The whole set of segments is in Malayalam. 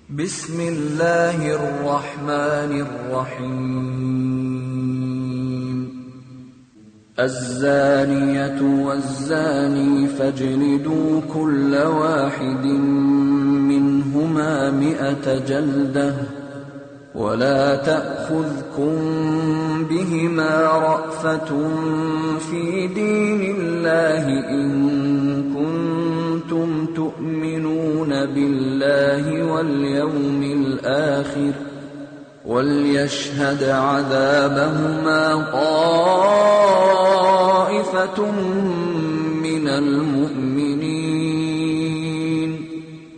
بسم الله الرحمن الرحيم الزانية والزاني فاجلدوا كل واحد منهما مئة جلدة ولا تأخذكم بهما رأفة في دين الله إن كنتم تؤمنون بالله واليوم الآخر وليشهد عذابهما طائفة من المؤمنين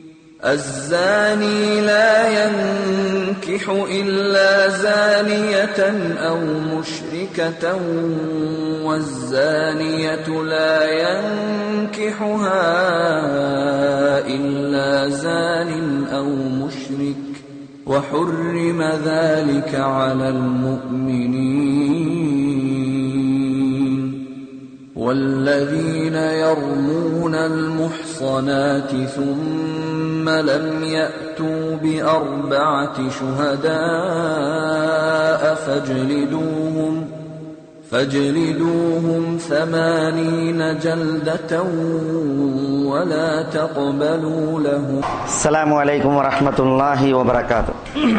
الزاني لا ينكح إلا زانية أو مشركة والزانية لا ينكحها إلا زان أو مشرك وحرم ذلك على المؤمنين والذين يرمون المحصنات ثم لم يأتوا بأربعة شهداء فاجلدوهم فاجلدوهم ثمانين جلدة ولا تقبلوا لهم السلام عليكم ورحمة الله وبركاته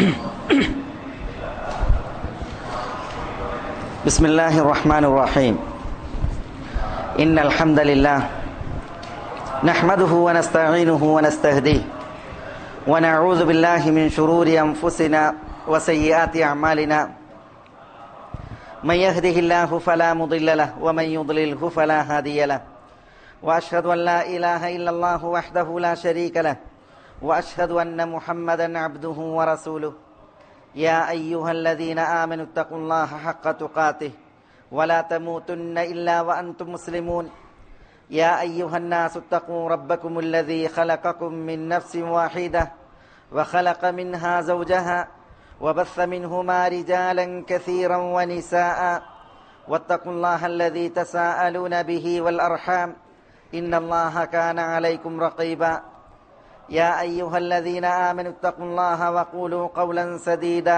بسم الله الرحمن الرحيم إن الحمد لله نحمده ونستعينه ونستهديه ونعوذ بالله من شرور أنفسنا وسيئات أعمالنا من يهده الله فلا مضل له ومن يضلله فلا هادي له واشهد ان لا اله الا الله وحده لا شريك له واشهد ان محمدا عبده ورسوله يا ايها الذين امنوا اتقوا الله حق تقاته ولا تموتن الا وانتم مسلمون يا ايها الناس اتقوا ربكم الذي خلقكم من نفس واحده وخلق منها زوجها وبث منهما رجالا كثيرا ونساء واتقوا الله الذي تساءلون به والارحام ان الله كان عليكم رقيبا يا ايها الذين امنوا اتقوا الله وقولوا قولا سديدا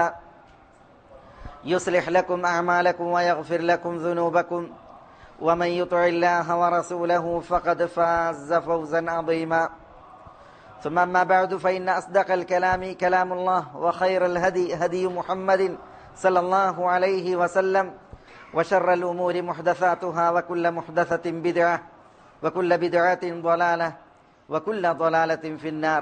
يصلح لكم اعمالكم ويغفر لكم ذنوبكم ومن يطع الله ورسوله فقد فاز فوزا عظيما ثم أما بعد فإن أصدق الكلام كلام الله وخير الهدي هدي محمد صلى الله عليه وسلم وشر الأمور محدثاتها وكل محدثة بدعة وكل بدعة ضلالة وكل ضلالة في النار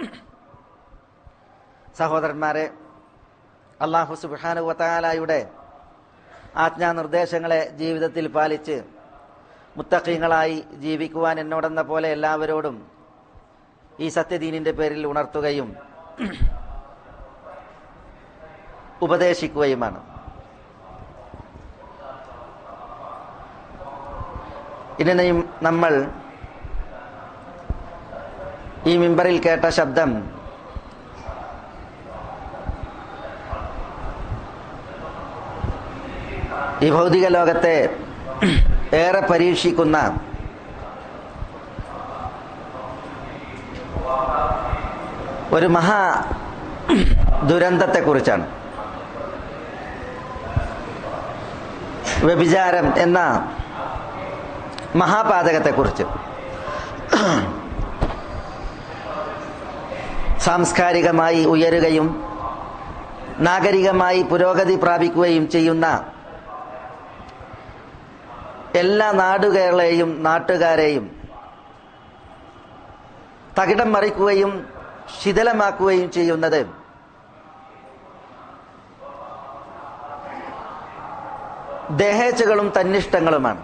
സഹോദരന്മാരെ അള്ളാഹു സുബാനുവത്താലായുടെ ആജ്ഞാനിർദ്ദേശങ്ങളെ ജീവിതത്തിൽ പാലിച്ച് മുത്തക്കീങ്ങളായി ജീവിക്കുവാൻ എന്നോടെന്ന പോലെ എല്ലാവരോടും ഈ സത്യദീനിന്റെ പേരിൽ ഉണർത്തുകയും ഉപദേശിക്കുകയുമാണ് ഇനി നമ്മൾ ഈ മിമ്പറിൽ കേട്ട ശബ്ദം ഈ ഭൗതിക ലോകത്തെ ഏറെ പരീക്ഷിക്കുന്ന ഒരു മഹാ ദുരന്തത്തെക്കുറിച്ചാണ് വ്യഭിചാരം എന്ന മഹാപാതകത്തെക്കുറിച്ച് സാംസ്കാരികമായി ഉയരുകയും നാഗരികമായി പുരോഗതി പ്രാപിക്കുകയും ചെയ്യുന്ന എല്ലാ നാടുകളെയും നാട്ടുകാരെയും തകിടം മറിക്കുകയും ശിഥിലമാക്കുകയും ചെയ്യുന്നത് ദേഹേച്ഛകളും തന്നിഷ്ടങ്ങളുമാണ്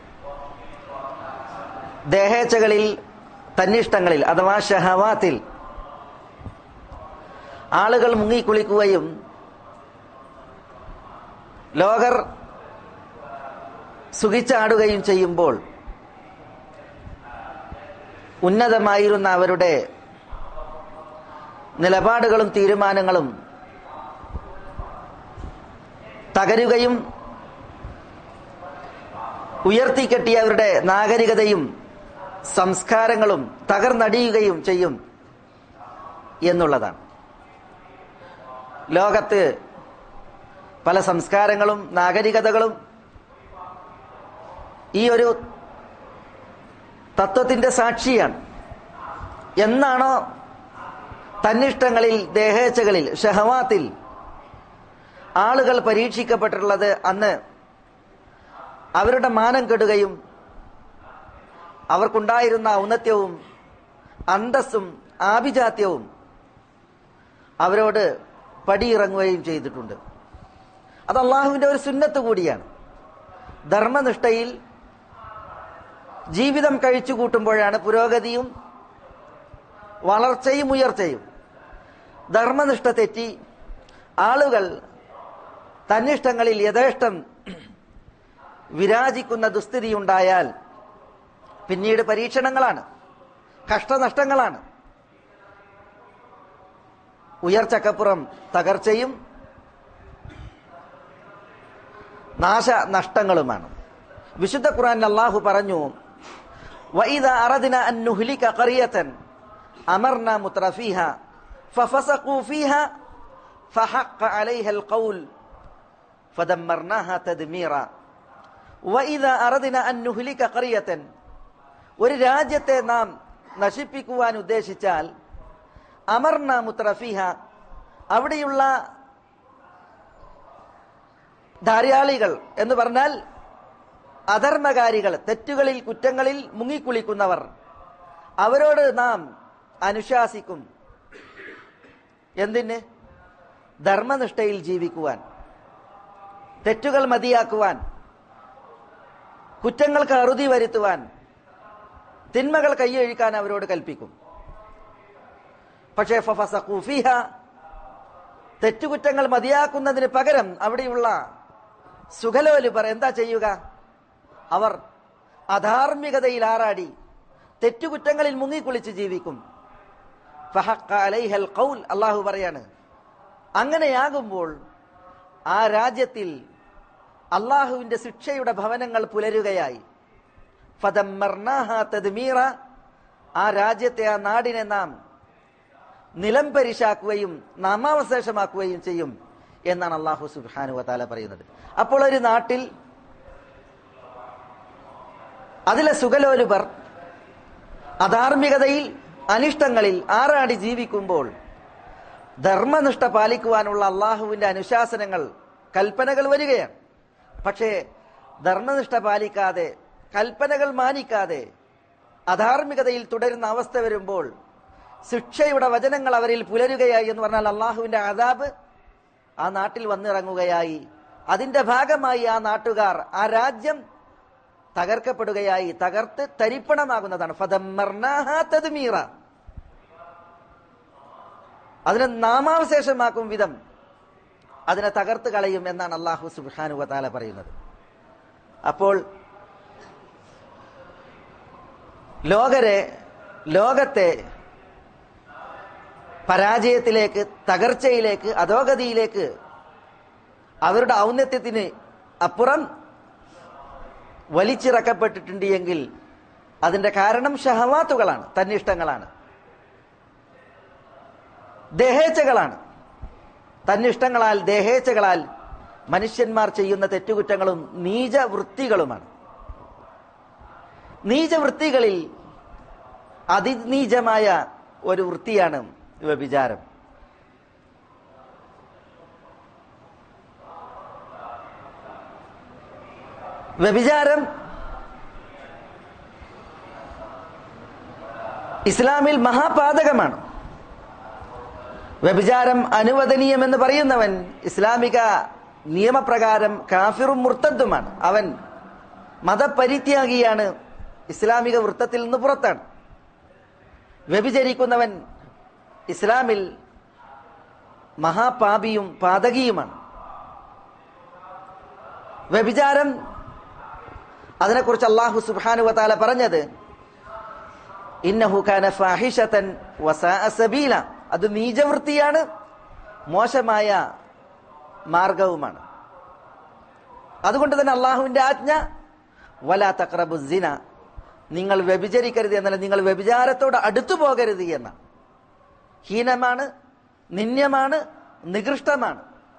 ദേഹേച്ഛകളിൽ തന്നിഷ്ടങ്ങളിൽ അഥവാ ഷഹവാത്തിൽ ആളുകൾ മുങ്ങിക്കുളിക്കുകയും ലോകർ സുഖിച്ചാടുകയും ചെയ്യുമ്പോൾ ഉന്നതമായിരുന്ന അവരുടെ നിലപാടുകളും തീരുമാനങ്ങളും തകരുകയും ഉയർത്തിക്കെട്ടിയവരുടെ നാഗരികതയും സംസ്കാരങ്ങളും തകർന്നടിയുകയും ചെയ്യും എന്നുള്ളതാണ് ലോകത്ത് പല സംസ്കാരങ്ങളും നാഗരികതകളും ഈ ഒരു തത്വത്തിന്റെ സാക്ഷിയാണ് എന്നാണോ തന്നിഷ്ടങ്ങളിൽ ദേഹേച്ഛകളിൽ ഷഹവാത്തിൽ ആളുകൾ പരീക്ഷിക്കപ്പെട്ടിട്ടുള്ളത് അന്ന് അവരുടെ മാനം കെടുകയും അവർക്കുണ്ടായിരുന്ന ഔന്നത്യവും അന്തസ്സും ആഭിജാത്യവും അവരോട് പടിയിറങ്ങുകയും ചെയ്തിട്ടുണ്ട് അത് അള്ളാഹുവിന്റെ ഒരു സുന്നത്ത് കൂടിയാണ് ധർമ്മനിഷ്ഠയിൽ ജീവിതം കഴിച്ചു കൂട്ടുമ്പോഴാണ് പുരോഗതിയും വളർച്ചയും ഉയർച്ചയും ധർമ്മനിഷ്ഠ തെറ്റി ആളുകൾ തന്നിഷ്ടങ്ങളിൽ യഥേഷ്ടം വിരാജിക്കുന്ന ദുസ്ഥിതി ഉണ്ടായാൽ പിന്നീട് പരീക്ഷണങ്ങളാണ് കഷ്ടനഷ്ടങ്ങളാണ് ഉയർച്ചക്കപ്പുറം തകർച്ചയും നാശനഷ്ടങ്ങളുമാണ് വിശുദ്ധ ഖുർആൻ അള്ളാഹു പറഞ്ഞു വൈദ അറദിന അൻ നുഹ്ലിക ഖറിയതൻ അമർന മുത്രഫീഹ ഫഫസഖു ഫീഹ ഫഹഖ അലൈഹ القول فدمرناها تدميرا വൈദ അറദിന അൻ നുഹ്ലിക ഖറിയതൻ ഒരു രാജ്യത്തെ നാം നശിപ്പിക്കുവാൻ ഉദ്ദേശിച്ചാൽ അമർന മുത്രഫീഹ അവിടെയുള്ള ധാരാളികൾ എന്ന് പറഞ്ഞാൽ അധർമ്മകാരികൾ തെറ്റുകളിൽ കുറ്റങ്ങളിൽ മുങ്ങിക്കുളിക്കുന്നവർ അവരോട് നാം അനുശാസിക്കും എന്തിന് ധർമ്മനിഷ്ഠയിൽ ജീവിക്കുവാൻ തെറ്റുകൾ മതിയാക്കുവാൻ കുറ്റങ്ങൾക്ക് അറുതി വരുത്തുവാൻ തിന്മകൾ കൈയൊഴിക്കാൻ അവരോട് കൽപ്പിക്കും പക്ഷേ ഫഫസഖൂഫിഹ തെറ്റുകുറ്റങ്ങൾ മതിയാക്കുന്നതിന് പകരം അവിടെയുള്ള സുഖലോലുപർ എന്താ ചെയ്യുക അവർ അധാർമികതയിൽ ആറാടി തെറ്റുകുറ്റങ്ങളിൽ മുങ്ങിക്കുളിച്ച് ജീവിക്കും ഫഹഖ അലൈഹൽ ഖൗൽ അള്ളാഹു പറയാണ് അങ്ങനെയാകുമ്പോൾ ആ രാജ്യത്തിൽ അള്ളാഹുവിന്റെ ശിക്ഷയുടെ ഭവനങ്ങൾ പുലരുകയായി ഫദമ്മർനാഹ തദ്മീറ ആ രാജ്യത്തെ ആ നാടിനെ നാം നിലം പരിശാക്കുകയും നാമാവശേഷമാക്കുകയും ചെയ്യും എന്നാണ് അള്ളാഹു സുബാനു വതാല പറയുന്നത് അപ്പോൾ ഒരു നാട്ടിൽ അതിലെ സുഖലോലുപർ അധാർമികതയിൽ അനിഷ്ടങ്ങളിൽ ആറാടി ജീവിക്കുമ്പോൾ ധർമ്മനിഷ്ഠ പാലിക്കുവാനുള്ള അള്ളാഹുവിന്റെ അനുശാസനങ്ങൾ കൽപ്പനകൾ വരികയാണ് പക്ഷേ ധർമ്മനിഷ്ഠ പാലിക്കാതെ കൽപ്പനകൾ മാനിക്കാതെ അധാർമികതയിൽ തുടരുന്ന അവസ്ഥ വരുമ്പോൾ ശിക്ഷയുടെ വചനങ്ങൾ അവരിൽ പുലരുകയായി എന്ന് പറഞ്ഞാൽ അള്ളാഹുവിന്റെ അതാബ് ആ നാട്ടിൽ വന്നിറങ്ങുകയായി അതിന്റെ ഭാഗമായി ആ നാട്ടുകാർ ആ രാജ്യം തകർക്കപ്പെടുകയായി തകർത്ത് തരിപ്പണമാകുന്നതാണ് ഫതമ്മർനാഹ തദ്മീറ അതിനെ നാമാവശേഷമാക്കും വിധം അതിനെ തകർത്ത് കളയും എന്നാണ് അള്ളാഹു സുബാനു വതാല പറയുന്നത് അപ്പോൾ ലോകരെ ലോകത്തെ പരാജയത്തിലേക്ക് തകർച്ചയിലേക്ക് അധോഗതിയിലേക്ക് അവരുടെ ഔന്നത്യത്തിന് അപ്പുറം വലിച്ചിറക്കപ്പെട്ടിട്ടുണ്ട് എങ്കിൽ അതിന്റെ കാരണം ഷഹവാത്തുകളാണ് തന്നിഷ്ടങ്ങളാണ് ദേഹേച്ഛകളാണ് തന്നിഷ്ടങ്ങളാൽ ദേഹേച്ഛകളാൽ മനുഷ്യന്മാർ ചെയ്യുന്ന തെറ്റുകുറ്റങ്ങളും നീചവൃത്തികളുമാണ് നീചവൃത്തികളിൽ അതിനീചമായ ഒരു വൃത്തിയാണ് വ്യഭിചാരം വ്യഭിചാരം ഇസ്ലാമിൽ മഹാപാതകമാണ് വ്യഭിചാരം അനുവദനീയമെന്ന് പറയുന്നവൻ ഇസ്ലാമിക നിയമപ്രകാരം കാഫിറും മുർത്തദ്ദുമാണ് അവൻ മതപരിത്യാഗിയാണ് ഇസ്ലാമിക വൃത്തത്തിൽ നിന്ന് പുറത്താണ് വ്യഭിചരിക്കുന്നവൻ ഇസ്ലാമിൽ മഹാപാപിയും പാതകിയുമാണ് വ്യഭിചാരം അതിനെക്കുറിച്ച് അള്ളാഹു സുബാനു വതാല പറഞ്ഞത് ഇന്നഹു കാന ഫാഹിഷതൻ വസാഅ സബീല അത് നീചവൃത്തിയാണ് മോശമായ മാർഗവുമാണ് അതുകൊണ്ട് തന്നെ അള്ളാഹുവിന്റെ ആജ്ഞ വലാ തക്രബു സിന നിങ്ങൾ വ്യഭിചരിക്കരുത് എന്നല്ല നിങ്ങൾ വ്യഭിചാരത്തോട് അടുത്തു പോകരുത് എന്ന ഹീനമാണ് നിന്യമാണ് നികൃഷ്ടമാണ്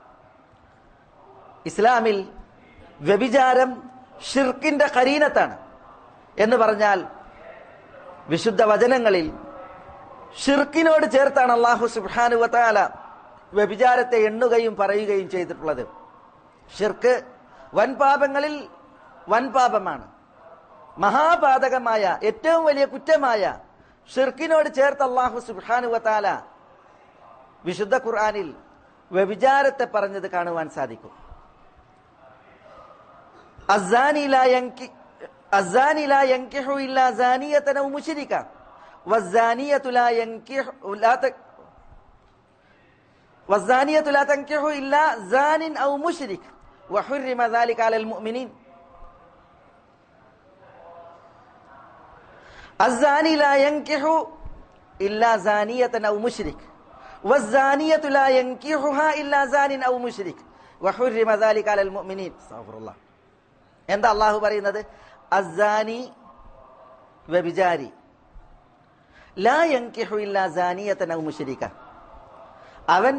ഇസ്ലാമിൽ വ്യഭിചാരം ഷിർക്കിന്റെ കരീനത്താണ് എന്ന് പറഞ്ഞാൽ വിശുദ്ധ വചനങ്ങളിൽ ഷിർക്കിനോട് ചേർത്താണ് അള്ളാഹു സുബ്ഹാനു വതാല വ്യഭിചാരത്തെ എണ്ണുകയും പറയുകയും ചെയ്തിട്ടുള്ളത് ഷിർക്ക് വൻപാപങ്ങളിൽ വൻപാപമാണ് മഹാപാതകമായ ഏറ്റവും വലിയ കുറ്റമായ ഷിർക്കിനോട് ചേർത്ത് അള്ളാഹു സുബ്ഹാനു വതാല വിശുദ്ധ ഖുർആനിൽ വ്യഭിചാരത്തെ പറഞ്ഞത് കാണുവാൻ സാധിക്കും الزاني لا ينكح الزاني لا ينكح إلا زانية أو مشركة والزانية لا ينكح لا ت... والزانية لا تنكح إلا زان أو مشرك وحرم ذلك على المؤمنين الزاني لا ينكح إلا زانية أو مشرك والزانية لا ينكحها إلا زان أو مشرك وحرم ذلك على المؤمنين استغفر الله എന്താ അള്ളാഹു പറയുന്നത് അസാനി വ്യഭിചാരി ലാ യങ്കിഹു ഇല്ലാ സാനിയത്തൻ ഔ മുശ്രിക അവൻ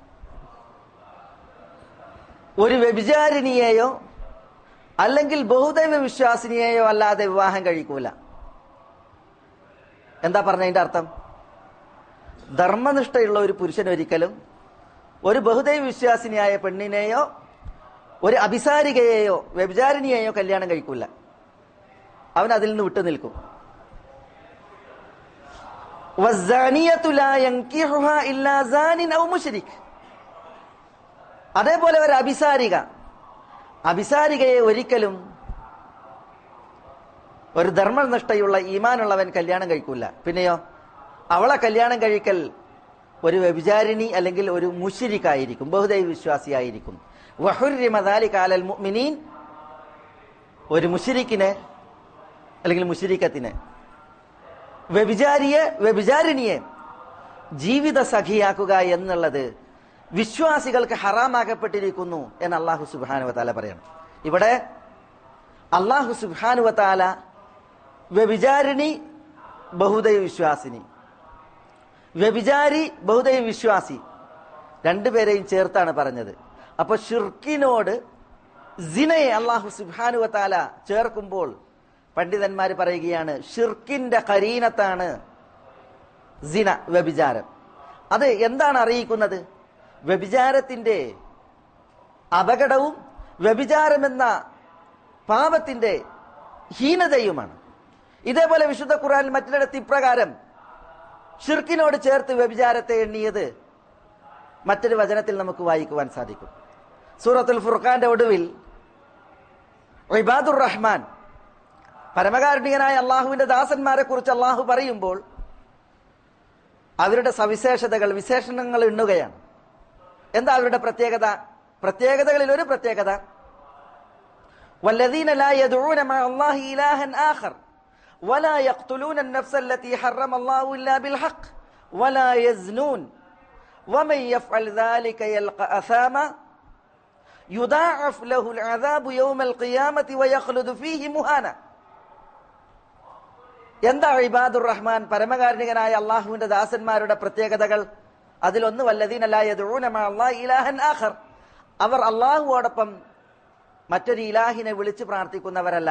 ഒരു വ്യഭിചാരിണിയെയോ അല്ലെങ്കിൽ ബഹുദൈവ വിശ്വാസിനിയെയോ അല്ലാതെ വിവാഹം കഴിക്കൂല എന്താ പറഞ്ഞതിന്റെ അർത്ഥം ധർമ്മനിഷ്ഠയുള്ള ഒരു പുരുഷൻ ഒരിക്കലും ഒരു ബഹുദൈവ വിശ്വാസിനിയായ പെണ്ണിനെയോ ഒരു അഭിസാരികയെയോ വ്യഭിചാരിണിയെയോ കല്യാണം കഴിക്കൂല അവൻ അതിൽ നിന്ന് വിട്ടു നിൽക്കും വസ്സാനിയത്തു ലാ യൻകിഹുഹാ ഇല്ലാ സാനിൻ ഔ മുശ്രിക്. അതേപോലെ ഒരു അഭിസാരിക അഭിസാരികയെ ഒരിക്കലും ഒരു ധർമ്മനിഷ്ഠയുള്ള ഈമാനുള്ളവൻ കല്യാണം കഴിക്കൂല പിന്നെയോ അവളെ കല്യാണം കഴിക്കൽ ഒരു വ്യഭിചാരിണി അല്ലെങ്കിൽ ഒരു മുഷിരിക്കായിരിക്കും ബഹുദൈവ വിശ്വാസിയായിരിക്കും വഹുരിമ ദാലിക അലൽ മുഅ്മിനീൻ ഒരു മുഷിരിക്കിനെ അല്ലെങ്കിൽ മുഷിരിക്കത്തിനെ വ്യഭിചാരിയെ വ്യഭിചാരിണിയെ ജീവിത സഖിയാക്കുക എന്നുള്ളത് വിശ്വാസികൾക്ക് ഹറാമാക്കപ്പെട്ടിരിക്കുന്നു എന്ന് അള്ളാഹു സുബാനുവത്താല പറയണം ഇവിടെ അള്ളാഹു സുബാനുവത്താല വ്യഭിചാരിണി ബഹുദൈവ വിശ്വാസിനി വ്യഭിചാരി ബഹുദൈവ വിശ്വാസി രണ്ടുപേരെയും ചേർത്താണ് പറഞ്ഞത് അപ്പൊ ഷിർക്കിനോട് സിനയെ അള്ളാഹു സുബാനുവത്താല ചേർക്കുമ്പോൾ പണ്ഡിതന്മാർ പറയുകയാണ് ഷിർക്കിന്റെ കരീനത്താണ് സിന വ്യഭിചാരം അത് എന്താണ് അറിയിക്കുന്നത് വ്യഭിചാരത്തിന്റെ അപകടവും വ്യഭിചാരമെന്ന പാപത്തിന്റെ ഹീനതയുമാണ് ഇതേപോലെ വിശുദ്ധ ഖുർആൻ മറ്റിടത്ത് ഇപ്രകാരം ഷിർക്കിനോട് ചേർത്ത് വ്യഭിചാരത്തെ എണ്ണിയത് മറ്റൊരു വചനത്തിൽ നമുക്ക് വായിക്കുവാൻ സാധിക്കും സൂറത്തുൽ ഫുർഖാന്റെ ഒടുവിൽ ഇബാദുർ റഹ്മാൻ പരമകാരുണികനായ അള്ളാഹുവിന്റെ ദാസന്മാരെ കുറിച്ച് അള്ളാഹു പറയുമ്പോൾ അവരുടെ സവിശേഷതകൾ വിശേഷണങ്ങൾ എണ്ണുകയാണ് എന്താ അവരുടെ പ്രത്യേകത പ്രത്യേകതകളിൽ ഒരു പ്രത്യേകത والذين لا يدعون مع الله إلها آخر ولا يقتلون النفس التي حرم الله إلا بالحق ولا يزنون ومن يفعل ذلك يلقى أثاما يضاعف له العذاب يوم القيامة ويخلد فيه مهانا എന്താ ഇബാദുർ റഹ്മാൻ പരമകാരുണികനായ അള്ളാഹുവിന്റെ ദാസന്മാരുടെ പ്രത്യേകതകൾ അതിലൊന്ന് വല്ലതീനലാഹൻ ആഖർ അവർ അള്ളാഹുവോടൊപ്പം മറ്റൊരു ഇലാഹിനെ വിളിച്ചു പ്രാർത്ഥിക്കുന്നവരല്ല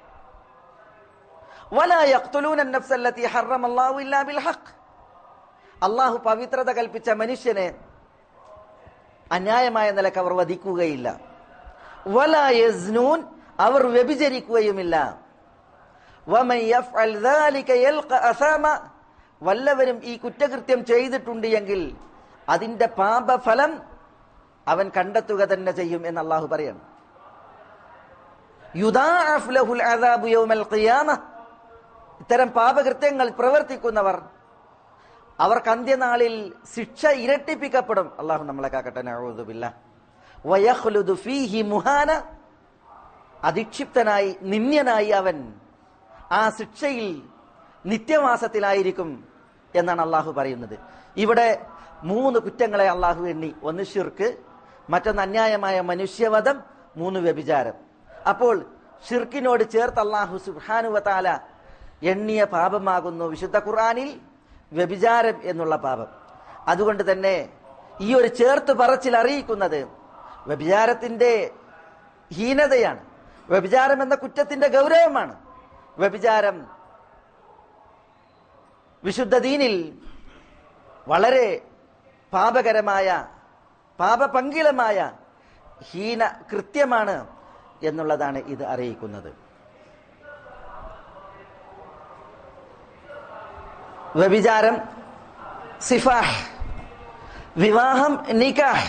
ولا يقتلون النفس التي حرم الله الا بالحق അള്ളാഹു പവിത്രത കൽപ്പിച്ച മനുഷ്യനെ അന്യായമായ നിലക്ക് അവർ വധിക്കുകയില്ല വല യസ്നൂൻ അവർ വ്യഭിചരിക്കുകയുമില്ല വമൻ യഫ്അൽ ذلك يلقى أثاما വല്ലവരും ഈ കുറ്റകൃത്യം ചെയ്തിട്ടുണ്ട് എങ്കിൽ അതിന്റെ പാപഫലം അവൻ കണ്ടെത്തുക തന്നെ ചെയ്യും എന്ന് അള്ളാഹു പറയണം യുദാഅഫ് ലഹുൽ അദാബു യൗമൽ ഖിയാമ ഇത്തരം പാപകൃത്യങ്ങൾ പ്രവർത്തിക്കുന്നവർ അവർക്ക് അന്ത്യനാളിൽ ശിക്ഷ ഇരട്ടിപ്പിക്കപ്പെടും അള്ളാഹു നമ്മളെ കാക്കട്ടെ നഊദുബില്ല വയഖ്ലുദു ഫീഹി മുഹാന അധിക്ഷിപ്തനായി നിന്ദ്യനായി അവൻ ആ ശിക്ഷയിൽ നിത്യവാസത്തിലായിരിക്കും എന്നാണ് അള്ളാഹു പറയുന്നത് ഇവിടെ മൂന്ന് കുറ്റങ്ങളെ അള്ളാഹു എണ്ണി ഒന്ന് ഷിർക്ക് മറ്റൊന്ന് അന്യായമായ മനുഷ്യവധം മൂന്ന് വ്യഭിചാരം അപ്പോൾ ഷിർക്കിനോട് ചേർത്ത് അള്ളാഹു സുഹാനുവതാല എണ്ണിയ പാപമാകുന്നു വിശുദ്ധ ഖുർആാനിൽ വ്യഭിചാരം എന്നുള്ള പാപം അതുകൊണ്ട് തന്നെ ഈ ഒരു ചേർത്ത് പറച്ചിൽ അറിയിക്കുന്നത് വ്യഭിചാരത്തിന്റെ ഹീനതയാണ് വ്യഭിചാരം എന്ന കുറ്റത്തിന്റെ ഗൗരവമാണ് വ്യഭിചാരം വിശുദ്ധ ദീനിൽ വളരെ പാപകരമായ പാപപങ്കിലമായ ഹീന കൃത്യമാണ് എന്നുള്ളതാണ് ഇത് അറിയിക്കുന്നത് വ്യഭിചാരം സിഫാഹ് വിവാഹം നിക്കാഹ്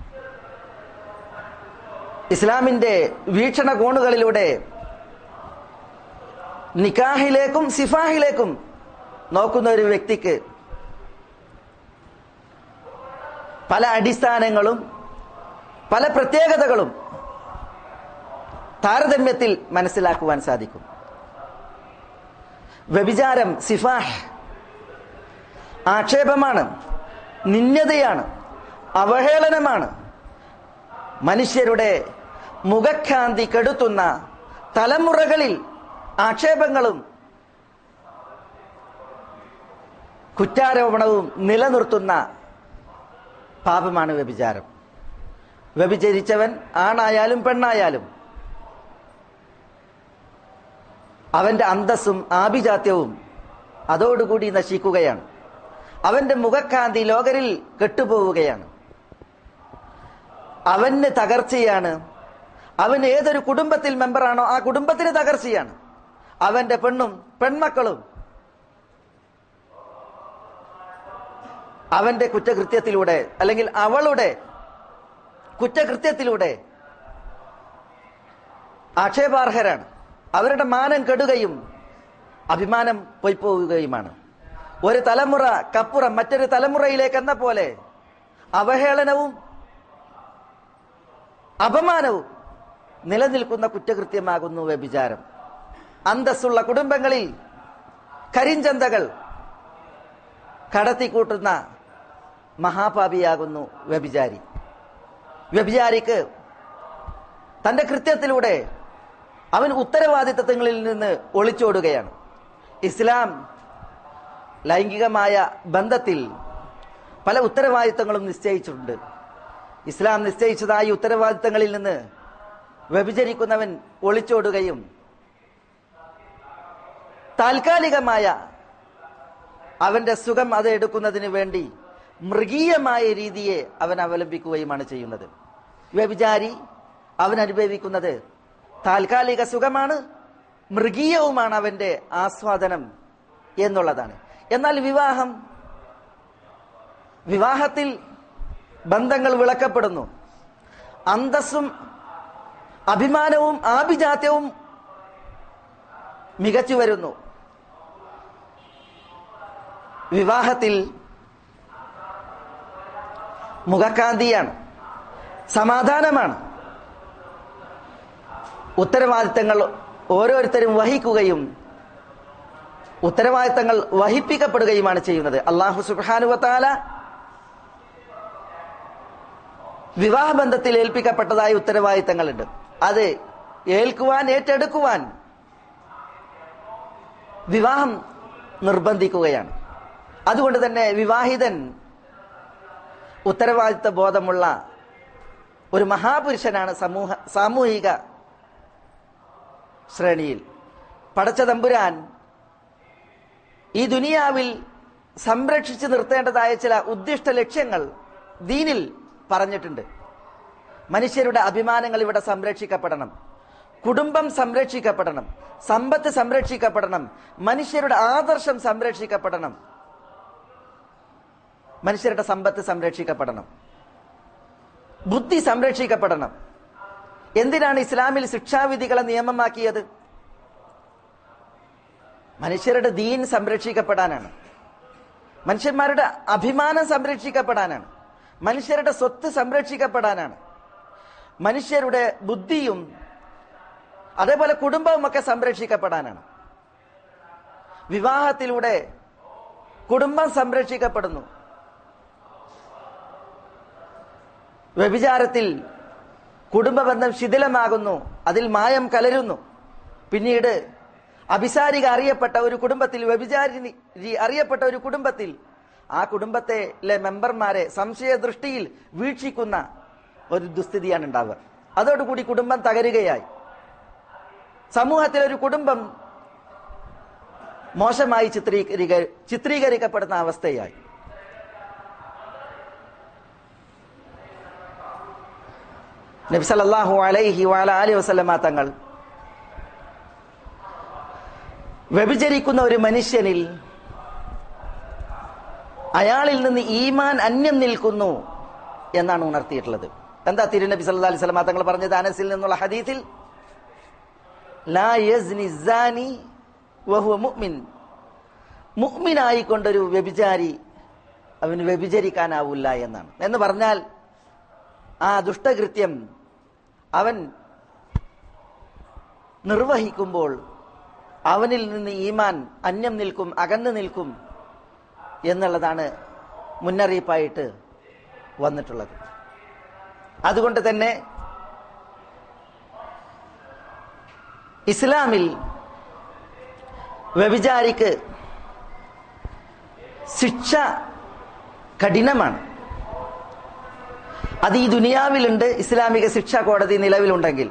ഇസ്ലാമിന്റെ വീക്ഷണ കോണുകളിലൂടെ നിക്കാഹിലേക്കും സിഫാഹിലേക്കും നോക്കുന്ന ഒരു വ്യക്തിക്ക് പല അടിസ്ഥാനങ്ങളും പല പ്രത്യേകതകളും താരതമ്യത്തിൽ മനസ്സിലാക്കുവാൻ സാധിക്കും വ്യഭിചാരം സിഫാഹ് ആക്ഷേപമാണ് നിന്യതയാണ് അവഹേളനമാണ് മനുഷ്യരുടെ മുഖക്കാന്തി കെടുത്തുന്ന തലമുറകളിൽ ആക്ഷേപങ്ങളും കുറ്റാരോപണവും നിലനിർത്തുന്ന പാപമാണ് വ്യഭിചാരം വ്യഭിചരിച്ചവൻ ആണായാലും പെണ്ണായാലും അവന്റെ അന്തസ്സും ആഭിജാത്യവും അതോടുകൂടി നശിക്കുകയാണ് അവന്റെ മുഖക്കാന്തി ലോകരിൽ കെട്ടുപോവുകയാണ് അവന് തകർച്ചയാണ് അവൻ ഏതൊരു കുടുംബത്തിൽ മെമ്പറാണോ ആ കുടുംബത്തിന് തകർച്ചയാണ് അവന്റെ പെണ്ണും പെൺമക്കളും അവന്റെ കുറ്റകൃത്യത്തിലൂടെ അല്ലെങ്കിൽ അവളുടെ കുറ്റകൃത്യത്തിലൂടെ ആക്ഷേപാർഹരാണ് അവരുടെ മാനം കെടുകയും അഭിമാനം പൊയ്പോവുകയുമാണ് ഒരു തലമുറ കപ്പുറം മറ്റൊരു തലമുറയിലേക്ക് എന്ന പോലെ അവഹേളനവും അപമാനവും നിലനിൽക്കുന്ന കുറ്റകൃത്യമാകുന്നു വ്യഭിചാരം അന്തസ്സുള്ള കുടുംബങ്ങളിൽ കരിഞ്ചന്തകൾ കടത്തിക്കൂട്ടുന്ന മഹാപാപിയാകുന്നു വ്യഭിചാരി വ്യഭിചാരിക്ക് തന്റെ കൃത്യത്തിലൂടെ അവൻ ഉത്തരവാദിത്തങ്ങളിൽ നിന്ന് ഒളിച്ചോടുകയാണ് ഇസ്ലാം ലൈംഗികമായ ബന്ധത്തിൽ പല ഉത്തരവാദിത്തങ്ങളും നിശ്ചയിച്ചിട്ടുണ്ട് ഇസ്ലാം നിശ്ചയിച്ചതായ ഉത്തരവാദിത്തങ്ങളിൽ നിന്ന് വ്യഭിചരിക്കുന്നവൻ ഒളിച്ചോടുകയും താൽക്കാലികമായ അവന്റെ സുഖം അത് എടുക്കുന്നതിന് വേണ്ടി മൃഗീയമായ രീതിയെ അവൻ അവലംബിക്കുകയുമാണ് ചെയ്യുന്നത് വ്യഭിചാരി അവൻ അനുഭവിക്കുന്നത് താൽക്കാലിക സുഖമാണ് മൃഗീയവുമാണ് അവന്റെ ആസ്വാദനം എന്നുള്ളതാണ് എന്നാൽ വിവാഹം വിവാഹത്തിൽ ബന്ധങ്ങൾ വിളക്കപ്പെടുന്നു അന്തസ്സും അഭിമാനവും ആഭിജാത്യവും മികച്ചു വരുന്നു വിവാഹത്തിൽ മുഖക്കാന്തിയാണ് സമാധാനമാണ് ഉത്തരവാദിത്തങ്ങൾ ഓരോരുത്തരും വഹിക്കുകയും ഉത്തരവാദിത്തങ്ങൾ വഹിപ്പിക്കപ്പെടുകയുമാണ് ചെയ്യുന്നത് അള്ളാഹു സുബാനുവത്താല വിവാഹബന്ധത്തിൽ ഏൽപ്പിക്കപ്പെട്ടതായ ഉത്തരവാദിത്തങ്ങളുണ്ട് അത് ഏൽക്കുവാൻ ഏറ്റെടുക്കുവാൻ വിവാഹം നിർബന്ധിക്കുകയാണ് അതുകൊണ്ട് തന്നെ വിവാഹിതൻ ഉത്തരവാദിത്ത ബോധമുള്ള ഒരു മഹാപുരുഷനാണ് സമൂഹ സാമൂഹിക ശ്രേണിയിൽ പടച്ച തമ്പുരാൻ ഈ ദുനിയാവിൽ സംരക്ഷിച്ചു നിർത്തേണ്ടതായ ചില ഉദ്ദിഷ്ട ലക്ഷ്യങ്ങൾ ദീനിൽ പറഞ്ഞിട്ടുണ്ട് മനുഷ്യരുടെ അഭിമാനങ്ങൾ ഇവിടെ സംരക്ഷിക്കപ്പെടണം കുടുംബം സംരക്ഷിക്കപ്പെടണം സമ്പത്ത് സംരക്ഷിക്കപ്പെടണം മനുഷ്യരുടെ ആദർശം സംരക്ഷിക്കപ്പെടണം മനുഷ്യരുടെ സമ്പത്ത് സംരക്ഷിക്കപ്പെടണം ബുദ്ധി സംരക്ഷിക്കപ്പെടണം എന്തിനാണ് ഇസ്ലാമിൽ ശിക്ഷാവിധികളെ നിയമമാക്കിയത് മനുഷ്യരുടെ ദീൻ സംരക്ഷിക്കപ്പെടാനാണ് മനുഷ്യന്മാരുടെ അഭിമാനം സംരക്ഷിക്കപ്പെടാനാണ് മനുഷ്യരുടെ സ്വത്ത് സംരക്ഷിക്കപ്പെടാനാണ് മനുഷ്യരുടെ ബുദ്ധിയും അതേപോലെ കുടുംബവും ഒക്കെ സംരക്ഷിക്കപ്പെടാനാണ് വിവാഹത്തിലൂടെ കുടുംബം സംരക്ഷിക്കപ്പെടുന്നു വ്യഭിചാരത്തിൽ കുടുംബബന്ധം ശിഥിലമാകുന്നു അതിൽ മായം കലരുന്നു പിന്നീട് അഭിസാരിക അറിയപ്പെട്ട ഒരു കുടുംബത്തിൽ വ്യഭിചാരി അറിയപ്പെട്ട ഒരു കുടുംബത്തിൽ ആ കുടുംബത്തിലെ മെമ്പർമാരെ സംശയ ദൃഷ്ടിയിൽ വീക്ഷിക്കുന്ന ഒരു ദുസ്ഥിതിയാണ് ഉണ്ടാവുക അതോടുകൂടി കുടുംബം തകരുകയായി സമൂഹത്തിൽ ഒരു കുടുംബം മോശമായി ചിത്രീകരിക്ക ചിത്രീകരിക്കപ്പെടുന്ന അവസ്ഥയായി നബ്സലല്ലാഹു അലൈഹി വാല അലി വസല്ലമ തങ്ങൾ വ്യഭിചരിക്കുന്ന ഒരു മനുഷ്യനിൽ അയാളിൽ നിന്ന് ഈമാൻ അന്യം നിൽക്കുന്നു എന്നാണ് ഉണർത്തിയിട്ടുള്ളത് എന്താ തിരുനബി സല്ലാ അലൈഹി സ്വലമ തങ്ങൾ പറഞ്ഞത് അനസിൽ നിന്നുള്ള ഹദീസിൽ ലാ യസ്നി സാനി വഹുവ മുഅ്മിൻ മുഅ്മിനായിക്കൊണ്ടൊരു വ്യഭിചാരി അവന് വ്യഭിചരിക്കാനാവില്ല എന്നാണ് എന്ന് പറഞ്ഞാൽ ആ ദുഷ്ടകൃത്യം അവൻ നിർവഹിക്കുമ്പോൾ അവനിൽ നിന്ന് ഈമാൻ അന്യം നിൽക്കും അകന്നു നിൽക്കും എന്നുള്ളതാണ് മുന്നറിയിപ്പായിട്ട് വന്നിട്ടുള്ളത് അതുകൊണ്ട് തന്നെ ഇസ്ലാമിൽ വ്യഭിചാരിക്ക് ശിക്ഷ കഠിനമാണ് അത് ഈ ദുനിയാവിലുണ്ട് ഇസ്ലാമിക ശിക്ഷാ കോടതി നിലവിലുണ്ടെങ്കിൽ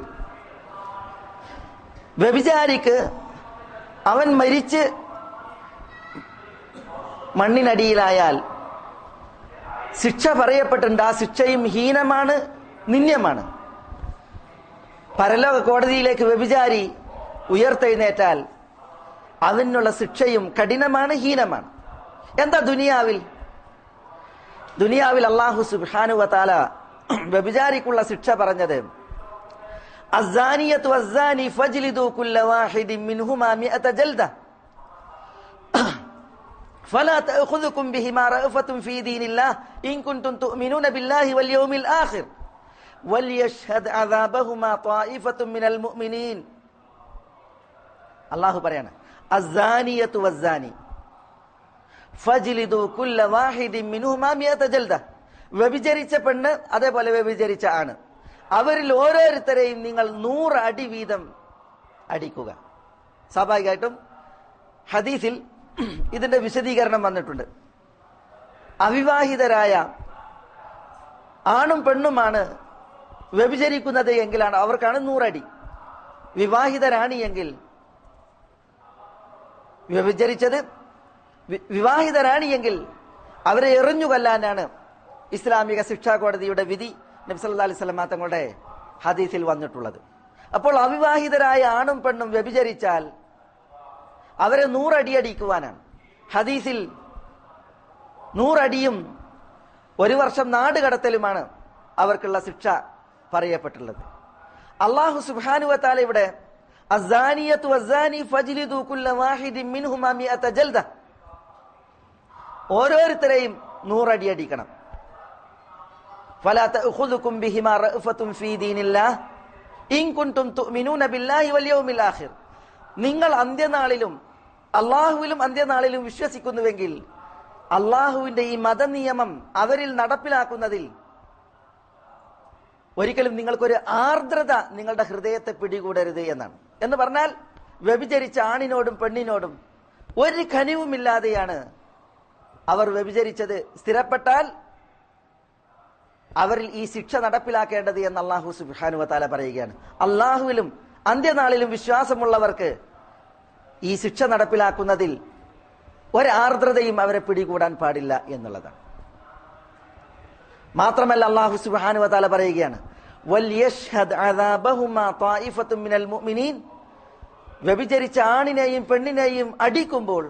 വ്യഭിചാരിക്ക് അവൻ മരിച്ച് മണ്ണിനടിയിലായാൽ ശിക്ഷ പറയപ്പെട്ടിട്ടുണ്ട് ആ ശിക്ഷയും ഹീനമാണ് നിന്ദ്യമാണ് പരലോക കോടതിയിലേക്ക് വ്യഭിചാരി ഉയർത്തെഴുന്നേറ്റാൽ അവനുള്ള ശിക്ഷയും കഠിനമാണ് ഹീനമാണ് എന്താ ദുനിയാവിൽ ദുനിയാവിൽ അള്ളാഹു സുബാനുവ താല വ്യഭിചാരിക്കുള്ള ശിക്ഷ പറഞ്ഞത് അസാനിയത്തു അസാനി ഫജ്ലിദു കുല്ല വാഹിദിൻ മിൻഹുമാ മിഅത ജൽദ فلا تأخذكم بهما رأفة في دين الله إن كنتم تؤمنون بالله واليوم الآخر وليشهد عذابهما طائفة من المؤمنين الله പറയാണ് الزانية والزاني ഫജ്ലിദു കുല്ല വാഹിദിൻ മിൻഹുമാ മിയത ജൽദ വ്യഭിചരിച്ച പെണ്ണ് അതേപോലെ വ്യഭിചരിച്ച ആണ് അവരിൽ ഓരോരുത്തരെയും നിങ്ങൾ നൂറ് അടി വീതം അടിക്കുക സ്വാഭാവികമായിട്ടും ഹദീസിൽ ഇതിന്റെ വിശദീകരണം വന്നിട്ടുണ്ട് അവിവാഹിതരായ ആണും പെണ്ണുമാണ് വ്യഭിചരിക്കുന്നത് എങ്കിലാണ് അവർക്കാണ് നൂറടി വിവാഹിതരാണ് എങ്കിൽ വ്യഭിചരിച്ചത് വിവാഹിതരാണ് എങ്കിൽ അവരെ എറിഞ്ഞു കൊല്ലാനാണ് ഇസ്ലാമിക ശിക്ഷാ കോടതിയുടെ വിധി നബ്സല്ലാ അലൈഹി സ്വലമാ തങ്ങളുടെ ഹദീസിൽ വന്നിട്ടുള്ളത് അപ്പോൾ അവിവാഹിതരായ ആണും പെണ്ണും വ്യഭിചരിച്ചാൽ അവരെ നൂറടി അടിക്കുവാനാണ് ഹദീസിൽ നൂറടിയും ഒരു വർഷം നാട് കടത്തലുമാണ് അവർക്കുള്ള ശിക്ഷ പറയപ്പെട്ടുള്ളത് അള്ളാഹു സുബാനുവത്താല ഇവിടെ അസാനിയത്തു അസാനി ഫജ്ലിദു കുല്ല വാഹിദിൻ മിൻഹുമാ മിഅത ജൽദ ഓരോരുത്തരെയും നൂറടി അടിക്കണം فلا تأخذكم بهما رأفة في دين الله إن كنتم تؤمنون بالله واليوم الآخر നിങ്ങൾ അന്ത്യനാളിലും അള്ളാഹുവിലും അന്ത്യനാളിലും വിശ്വസിക്കുന്നുവെങ്കിൽ അള്ളാഹുവിന്റെ ഈ മതനിയമം അവരിൽ നടപ്പിലാക്കുന്നതിൽ ഒരിക്കലും നിങ്ങൾക്കൊരു ആർദ്രത നിങ്ങളുടെ ഹൃദയത്തെ പിടികൂടരുത് എന്നാണ് എന്ന് പറഞ്ഞാൽ വ്യഭിചരിച്ച ആണിനോടും പെണ്ണിനോടും ഒരു ഖനിവുമില്ലാതെയാണ് അവർ വ്യഭിചരിച്ചത് സ്ഥിരപ്പെട്ടാൽ അവരിൽ ഈ ശിക്ഷ നടപ്പിലാക്കേണ്ടത് എന്ന് അള്ളാഹു സുബാനു താല പറയുകയാണ് അള്ളാഹുവിലും അന്ത്യനാളിലും വിശ്വാസമുള്ളവർക്ക് ഈ ശിക്ഷ നടപ്പിലാക്കുന്നതിൽ ഒരാർദ്രതയും അവരെ പിടികൂടാൻ പാടില്ല എന്നുള്ളതാണ് മാത്രമല്ല അള്ളാഹു സുബാനു താല പറയുകയാണ് വ്യഭിചരിച്ച ആണിനെയും പെണ്ണിനെയും അടിക്കുമ്പോൾ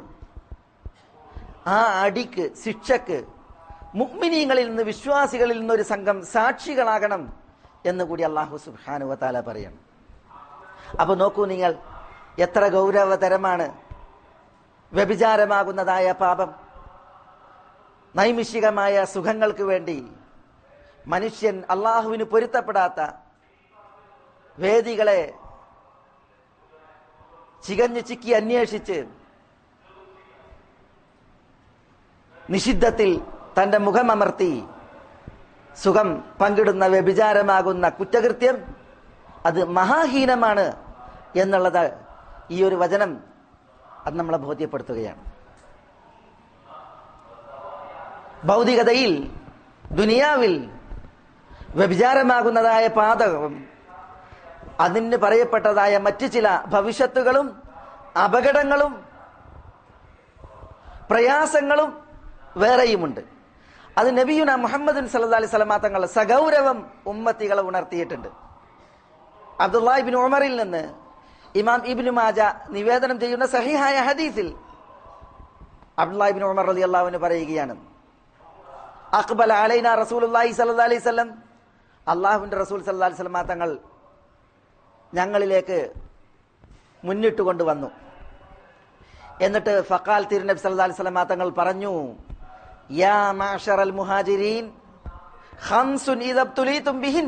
ആ അടിക്ക് ശിക്ഷക്ക് മുഗ്മിനീങ്ങളിൽ നിന്ന് വിശ്വാസികളിൽ നിന്നൊരു സംഘം സാക്ഷികളാകണം എന്ന് കൂടി അള്ളാഹു സുബാനുവ താല പറയണം അപ്പൊ നോക്കൂ നിങ്ങൾ എത്ര ഗൗരവതരമാണ് വ്യഭിചാരമാകുന്നതായ പാപം നൈമിഷികമായ സുഖങ്ങൾക്ക് വേണ്ടി മനുഷ്യൻ അള്ളാഹുവിന് പൊരുത്തപ്പെടാത്ത വേദികളെ ചികഞ്ഞു ചിക്കി അന്വേഷിച്ച് നിഷിദ്ധത്തിൽ തന്റെ മുഖമമർത്തി സുഖം പങ്കിടുന്ന വ്യഭിചാരമാകുന്ന കുറ്റകൃത്യം അത് മഹാഹീനമാണ് എന്നുള്ളത് ഈ ഒരു വചനം അത് നമ്മളെ ബോധ്യപ്പെടുത്തുകയാണ് ഭൗതികതയിൽ ദുനിയാവിൽ വ്യഭിചാരമാകുന്നതായ പാതകം അതിന് പറയപ്പെട്ടതായ മറ്റു ചില ഭവിഷ്യത്തുകളും അപകടങ്ങളും പ്രയാസങ്ങളും വേറെയുമുണ്ട് അത് നബിയുന മുഹമ്മദ് സല്ലാ അലൈഹി സ്വലമാ തങ്ങൾ സഗൗരവം ഉമ്മത്തികളെ ഉണർത്തിയിട്ടുണ്ട് അബ്ദുല്ലാഹിബിൻ ഉമറിൽ നിന്ന് ഇമാം ഇബിന് മാജ നിവേദനം ചെയ്യുന്ന സഹിഹായ ഹദീസിൽ അബ്ദുല്ലാഹിബിൻ ഉമർ അലി അള്ളാഹുവിന് പറയുകയാണ് അക്ബൽ അലൈന റസൂലുല്ലാഹി സല്ലാ അലൈഹി സ്വലം അള്ളാഹുവിന്റെ റസൂൽ സല്ലാ അലൈഹി സ്വലമാ തങ്ങൾ ഞങ്ങളിലേക്ക് മുന്നിട്ട് കൊണ്ടുവന്നു എന്നിട്ട് ഫക്കാൽ തിരുനബി സല്ലാ അലൈഹി സ്വലമാ തങ്ങൾ പറഞ്ഞു യാ മാഷറൽ മുഹാജിരീൻ ഖംസുൻ ഇദബ്തുലീതും ബിഹിൻ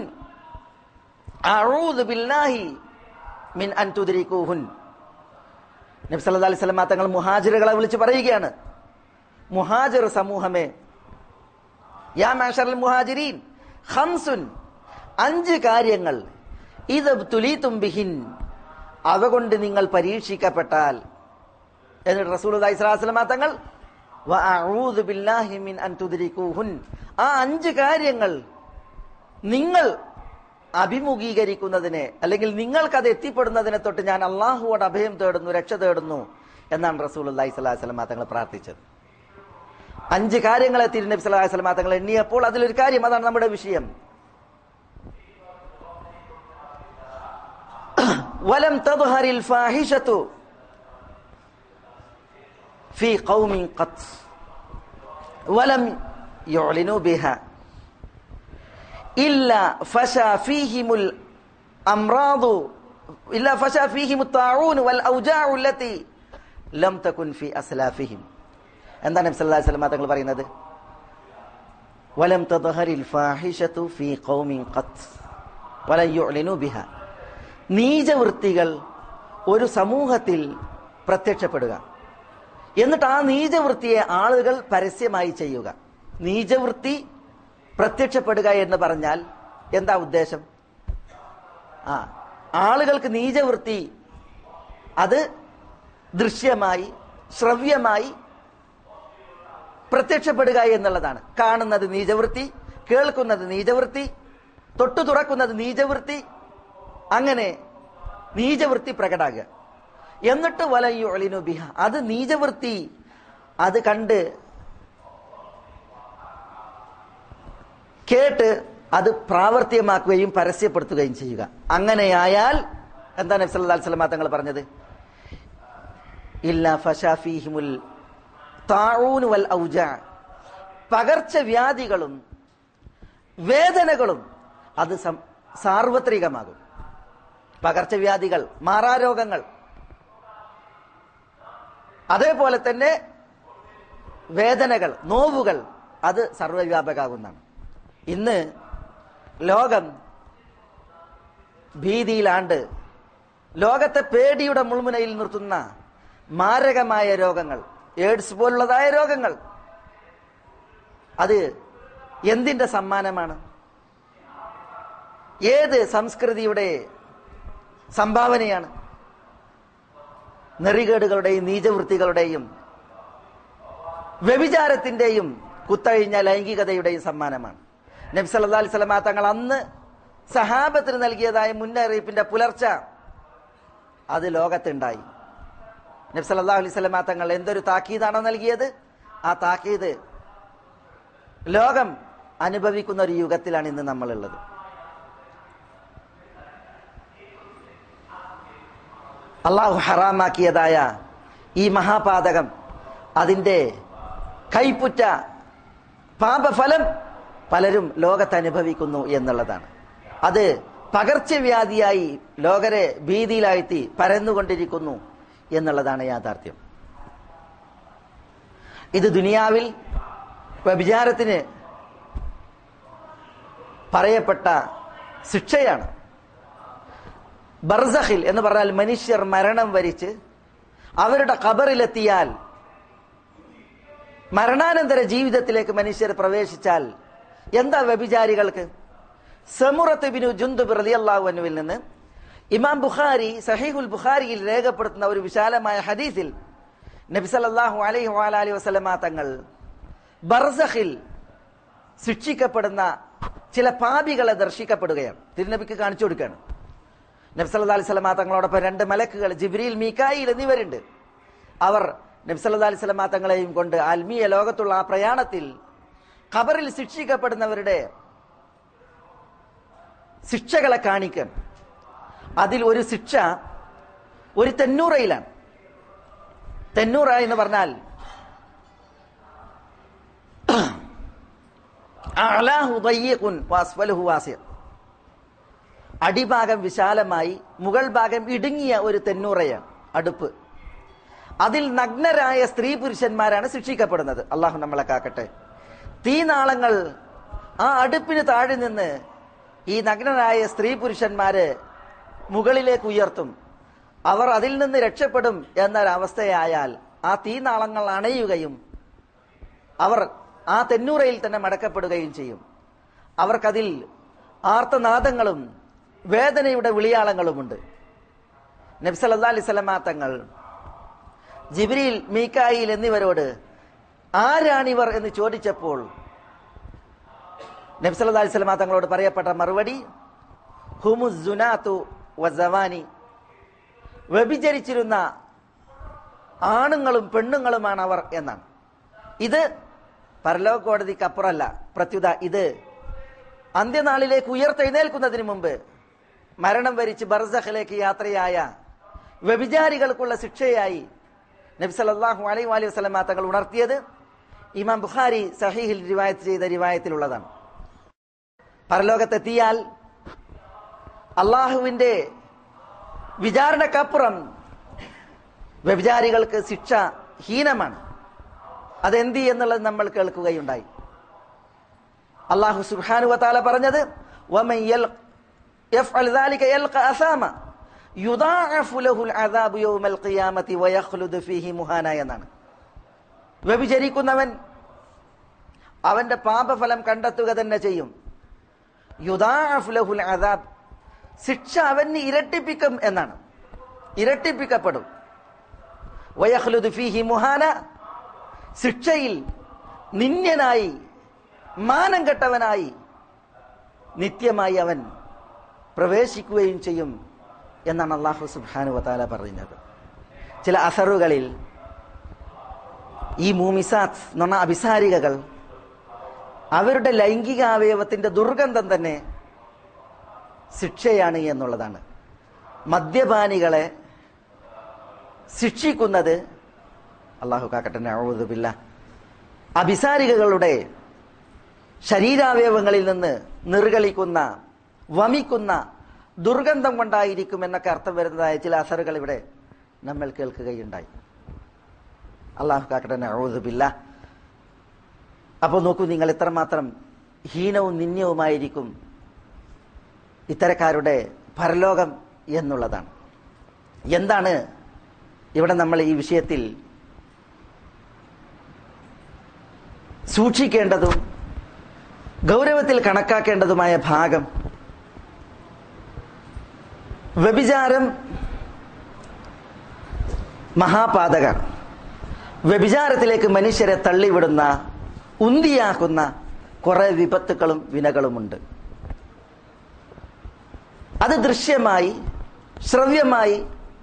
അഊദു ബില്ലാഹി മിൻ അൻ തുദ്രികൂഹുൻ നബി സല്ലല്ലാഹു അലൈഹി വസല്ലം തങ്ങൾ മുഹാജിറുകളെ വിളിച്ച് പറയുകയാണ് മുഹാജിർ സമൂഹമേ യാ മാഷറൽ മുഹാജിരീൻ ഖംസുൻ അഞ്ച് കാര്യങ്ങൾ ഇദബ്തുലീതും ബിഹിൻ അവ കൊണ്ട് നിങ്ങൾ പരീക്ഷിക്കപ്പെട്ടാൽ എന്നിട്ട് റസൂലുള്ളാഹി സ്വല്ലല്ലാഹു അലൈഹി വസല്ലം തങ്ങൾ വഅഊദു ബില്ലാഹി മിൻ അൻ തുദ്രികൂഹുൻ ആ അഞ്ച് കാര്യങ്ങൾ നിങ്ങൾ അഭിമുഖീകരിക്കുന്നതിനെ അല്ലെങ്കിൽ നിങ്ങൾക്കത് എത്തിപ്പെടുന്നതിനെ തൊട്ട് ഞാൻ അള്ളാഹുവോട് അഭയം തേടുന്നു രക്ഷ തേടുന്നു എന്നാണ് റസൂൽ അള്ളാഹി സ്വലാഹു വസ്ലമ തങ്ങൾ പ്രാർത്ഥിച്ചത് അഞ്ച് കാര്യങ്ങളെ തിരുനബി സ്വലാഹു വസ്ലമ തങ്ങൾ എണ്ണിയപ്പോൾ അതിലൊരു കാര്യം അതാണ് നമ്മുടെ വിഷയം വലം തദ്ഹറിൽ ഫാഹിഷത്തു في قوم قط ولم يعلنوا بها إلا فشى فيهم الأمراض إلا فشى فيهم الطاعون والأوجاع التي لم تكن في أسلافهم എന്താണ് നബി സല്ലല്ലാഹു അലൈഹി വസല്ലം തങ്ങൾ പറയുന്നത് വലം തദ്ഹറിൽ ഫാഹിഷത്തു ഫീ ഖൗമിൻ ഖത്ത് വല യുഅ്ലിനു ബിഹ നീചവൃത്തികൾ ഒരു സമൂഹത്തിൽ പ്രത്യക്ഷപ്പെടുക എന്നിട്ട് ആ നീചവൃത്തിയെ ആളുകൾ പരസ്യമായി ചെയ്യുക നീചവൃത്തി പ്രത്യക്ഷപ്പെടുക എന്ന് പറഞ്ഞാൽ എന്താ ഉദ്ദേശം ആ ആളുകൾക്ക് നീചവൃത്തി അത് ദൃശ്യമായി ശ്രവ്യമായി പ്രത്യക്ഷപ്പെടുക എന്നുള്ളതാണ് കാണുന്നത് നീചവൃത്തി കേൾക്കുന്നത് നീചവൃത്തി തൊട്ടു തുറക്കുന്നത് നീചവൃത്തി അങ്ങനെ നീചവൃത്തി പ്രകടാകുക എന്നിട്ട് വലയുലിനു ബിഹ അത് നീചവൃത്തി അത് കണ്ട് കേട്ട് അത് പ്രാവർത്തികമാക്കുകയും പരസ്യപ്പെടുത്തുകയും ചെയ്യുക അങ്ങനെയായാൽ എന്താ നബി സല്ലല്ലാഹു അലൈഹി വസല്ലം തങ്ങൾ പറഞ്ഞത് ഇല്ല ഫഷാഫിഹിമുൽ താഊൻ വൽ ഔജാ പകർച്ചവ്യാധികളും വേദനകളും അത് സം- സാർവത്രികമാകും പകർച്ചവ്യാധികൾ മാറാരോഗങ്ങൾ അതേപോലെ തന്നെ വേദനകൾ നോവുകൾ അത് സർവവ്യാപകാകുന്നതാണ് ഇന്ന് ലോകം ഭീതിയിലാണ്ട് ലോകത്തെ പേടിയുടെ മുൾമുനയിൽ നിർത്തുന്ന മാരകമായ രോഗങ്ങൾ എയ്ഡ്സ് പോലുള്ളതായ രോഗങ്ങൾ അത് എന്തിന്റെ സമ്മാനമാണ് ഏത് സംസ്കൃതിയുടെ സംഭാവനയാണ് നെറികേടുകളുടെയും നീചവൃത്തികളുടെയും വ്യഭിചാരത്തിന്റെയും കുത്തഴിഞ്ഞ ലൈംഗികതയുടെയും സമ്മാനമാണ് നബി സല്ലല്ലാഹു അലൈഹി വസല്ലമ തങ്ങൾ അന്ന് സഹാബത്തിന് നൽകിയതായ മുന്നറിയിപ്പിന്റെ പുലർച്ച അത് ലോകത്തുണ്ടായി നബി സല്ലല്ലാഹു അലൈഹി വസല്ലമ തങ്ങൾ എന്തൊരു താക്കീതാണോ നൽകിയത് ആ താക്കീത് ലോകം അനുഭവിക്കുന്ന ഒരു യുഗത്തിലാണ് ഇന്ന് നമ്മളുള്ളത് അള്ളാഹു ഹറാമാക്കിയതായ ഈ മഹാപാതകം അതിൻ്റെ കൈപ്പുറ്റ പാപഫലം പലരും ലോകത്ത് അനുഭവിക്കുന്നു എന്നുള്ളതാണ് അത് പകർച്ചവ്യാധിയായി ലോകരെ ഭീതിയിലാഴ്ത്തി പരന്നുകൊണ്ടിരിക്കുന്നു എന്നുള്ളതാണ് യാഥാർത്ഥ്യം ഇത് ദുനിയാവിൽ വ്യഭിചാരത്തിന് പറയപ്പെട്ട ശിക്ഷയാണ് ബർസഖിൽ എന്ന് പറഞ്ഞാൽ മനുഷ്യർ മരണം വരിച്ച് അവരുടെ ഖബറിലെത്തിയാൽ മരണാനന്തര ജീവിതത്തിലേക്ക് മനുഷ്യർ പ്രവേശിച്ചാൽ എന്താ വ്യഭിചാരികൾക്ക് സമുറത്ത് ബിനു ജുന്ദുബ് റളിയല്ലാഹു അൻഹുവിൽ നിന്ന് ഇമാം ബുഖാരി സഹീഹുൽ ബുഖാരിയിൽ രേഖപ്പെടുത്തുന്ന ഒരു വിശാലമായ ഹദീസിൽ നബി സല്ലല്ലാഹു അലൈഹി വഅലൈഹി വസല്ലമ തങ്ങൾ ബർസഖിൽ ശിക്ഷിക്കപ്പെടുന്ന ചില പാപികളെ ദർശിക്കപ്പെടുകയാണ് തിരുനബിക്ക് കാണിച്ചു കൊടുക്കുകയാണ് നബ്സല്ലാ അലൈഹി സ്വലമാ തങ്ങളോടൊപ്പം രണ്ട് മലക്കുകൾ ജിബ്രീൽ മീക്കായിൽ എന്നിവരുണ്ട് അവർ നബ്സല്ലാ അലൈഹി സ്വലമാ തങ്ങളെയും കൊണ്ട് ആത്മീയ ലോകത്തുള്ള ആ പ്രയാണത്തിൽ ഖബറിൽ ശിക്ഷിക്കപ്പെടുന്നവരുടെ ശിക്ഷകളെ കാണിക്കാൻ അതിൽ ഒരു ശിക്ഷ ഒരു തെന്നൂറയിലാണ് തെന്നൂറ എന്ന് പറഞ്ഞാൽ അഅലാഹു ദയ്യിഖുൻ വഅസ്ഫലുഹു വാസിഅ. അടിഭാഗം വിശാലമായി മുകൾ ഭാഗം ഇടുങ്ങിയ ഒരു തെന്നൂറയാണ് അടുപ്പ് അതിൽ നഗ്നരായ സ്ത്രീ പുരുഷന്മാരാണ് ശിക്ഷിക്കപ്പെടുന്നത് അള്ളാഹു നമ്മളെ കാക്കട്ടെ തീനാളങ്ങൾ ആ അടുപ്പിന് താഴെ നിന്ന് ഈ നഗ്നരായ സ്ത്രീ പുരുഷന്മാര് മുകളിലേക്ക് ഉയർത്തും അവർ അതിൽ നിന്ന് രക്ഷപ്പെടും എന്നൊരവസ്ഥയായാൽ ആ തീനാളങ്ങൾ അണയുകയും അവർ ആ തെന്നൂറയിൽ തന്നെ മടക്കപ്പെടുകയും ചെയ്യും അവർക്കതിൽ ആർത്തനാദങ്ങളും വേദനയുടെ വിളിയാളങ്ങളുമുണ്ട് നബ്സല്ലാ അലൈഹി സ്വലമാ തങ്ങൾ ജിബ്രീൽ മീക്കായിൽ എന്നിവരോട് ആരാണിവർ എന്ന് ചോദിച്ചപ്പോൾ നബ്സല്ലാ അലൈഹി സ്വലമാ തങ്ങളോട് പറയപ്പെട്ട മറുപടി ഹുമുസുനാത്തു വസവാനി വ്യഭിചരിച്ചിരുന്ന ആണുങ്ങളും പെണ്ണുങ്ങളുമാണ് അവർ എന്നാണ് ഇത് പരലോക കോടതിക്ക് അപ്പുറമല്ല പ്രത്യുത ഇത് അന്ത്യനാളിലേക്ക് ഉയർത്തെഴുന്നേൽക്കുന്നതിന് മുമ്പ് മരണം വരിച്ച് ബർസഖിലേക്ക് യാത്രയായ വ്യഭിചാരികൾക്കുള്ള ശിക്ഷയായി നബി സല്ലല്ലാഹു അലൈഹി വസല്ലം വസല്ലമ തങ്ങൾ ഉണർത്തിയത് ഇമാം ബുഖാരി സഹീഹിൽ റിവായത്ത് ചെയ്ത റിവായത്തിലുള്ളതാണ് പരലോകത്തെത്തിയാൽ അള്ളാഹുവിന്റെ വിചാരണക്കപ്പുറം വ്യഭിചാരികൾക്ക് ശിക്ഷ ഹീനമാണ് അതെന്തി എന്നുള്ളത് നമ്മൾ കേൾക്കുകയുണ്ടായി അള്ളാഹു സുബ്ഹാനു വതാല പറഞ്ഞത് വമൻ യൽ- യഫ്അൽ ذلك يلقى أثاما يضاعف له العذاب يوم القيامة ويخلد فيه مهانا എന്നാണ് വ്യഭിചരിക്കുന്നവൻ അവന്റെ പാപഫലം കണ്ടെത്തുക തന്നെ ചെയ്യും യുദാഅഫ് ലഹുൽ അദാബ് ശിക്ഷ അവന് ഇരട്ടിപ്പിക്കും എന്നാണ് ഇരട്ടിപ്പിക്കപ്പെടും വയഹ്ലുദ് ഫീഹി മുഹാന ശിക്ഷയിൽ നിന്യനായി മാനം കെട്ടവനായി നിത്യമായി അവൻ പ്രവേശിക്കുകയും ചെയ്യും എന്നാണ് അള്ളാഹു സുബ്ഹാനു വതാല പറയുന്നത് ചില അസറുകളിൽ ഈ മൂമിസാത്ത് എന്ന് പറഞ്ഞ അഭിസാരികകൾ അവരുടെ ലൈംഗിക അവയവത്തിന്റെ ദുർഗന്ധം തന്നെ ശിക്ഷയാണ് എന്നുള്ളതാണ് മദ്യപാനികളെ ശിക്ഷിക്കുന്നത് അള്ളാഹു കാക്കട്ടെ നഅൂദുബില്ല അഭിസാരികകളുടെ ശരീരാവയവങ്ങളിൽ നിന്ന് നിർഗളിക്കുന്ന വമിക്കുന്ന ദുർഗന്ധം കൊണ്ടായിരിക്കും എന്നൊക്കെ അർത്ഥം വരുന്നതായ ചില അസറുകൾ ഇവിടെ നമ്മൾ കേൾക്കുകയുണ്ടായി അള്ളാഹു കാക്കട്ടെ നഅൂദുബില്ല അപ്പോൾ നോക്കൂ നിങ്ങൾ എത്രമാത്രം ഹീനവും നിന്യവുമായിരിക്കും ഇത്തരക്കാരുടെ പരലോകം എന്നുള്ളതാണ് എന്താണ് ഇവിടെ നമ്മൾ ഈ വിഷയത്തിൽ സൂക്ഷിക്കേണ്ടതും ഗൗരവത്തിൽ കണക്കാക്കേണ്ടതുമായ ഭാഗം വ്യഭിചാരം മഹാപാതകർ വ്യഭിചാരത്തിലേക്ക് മനുഷ്യരെ തള്ളിവിടുന്ന ഉന്തിയാക്കുന്ന കുറെ വിപത്തുക്കളും വിനകളുമുണ്ട് അത് ദൃശ്യമായി ശ്രവ്യമായി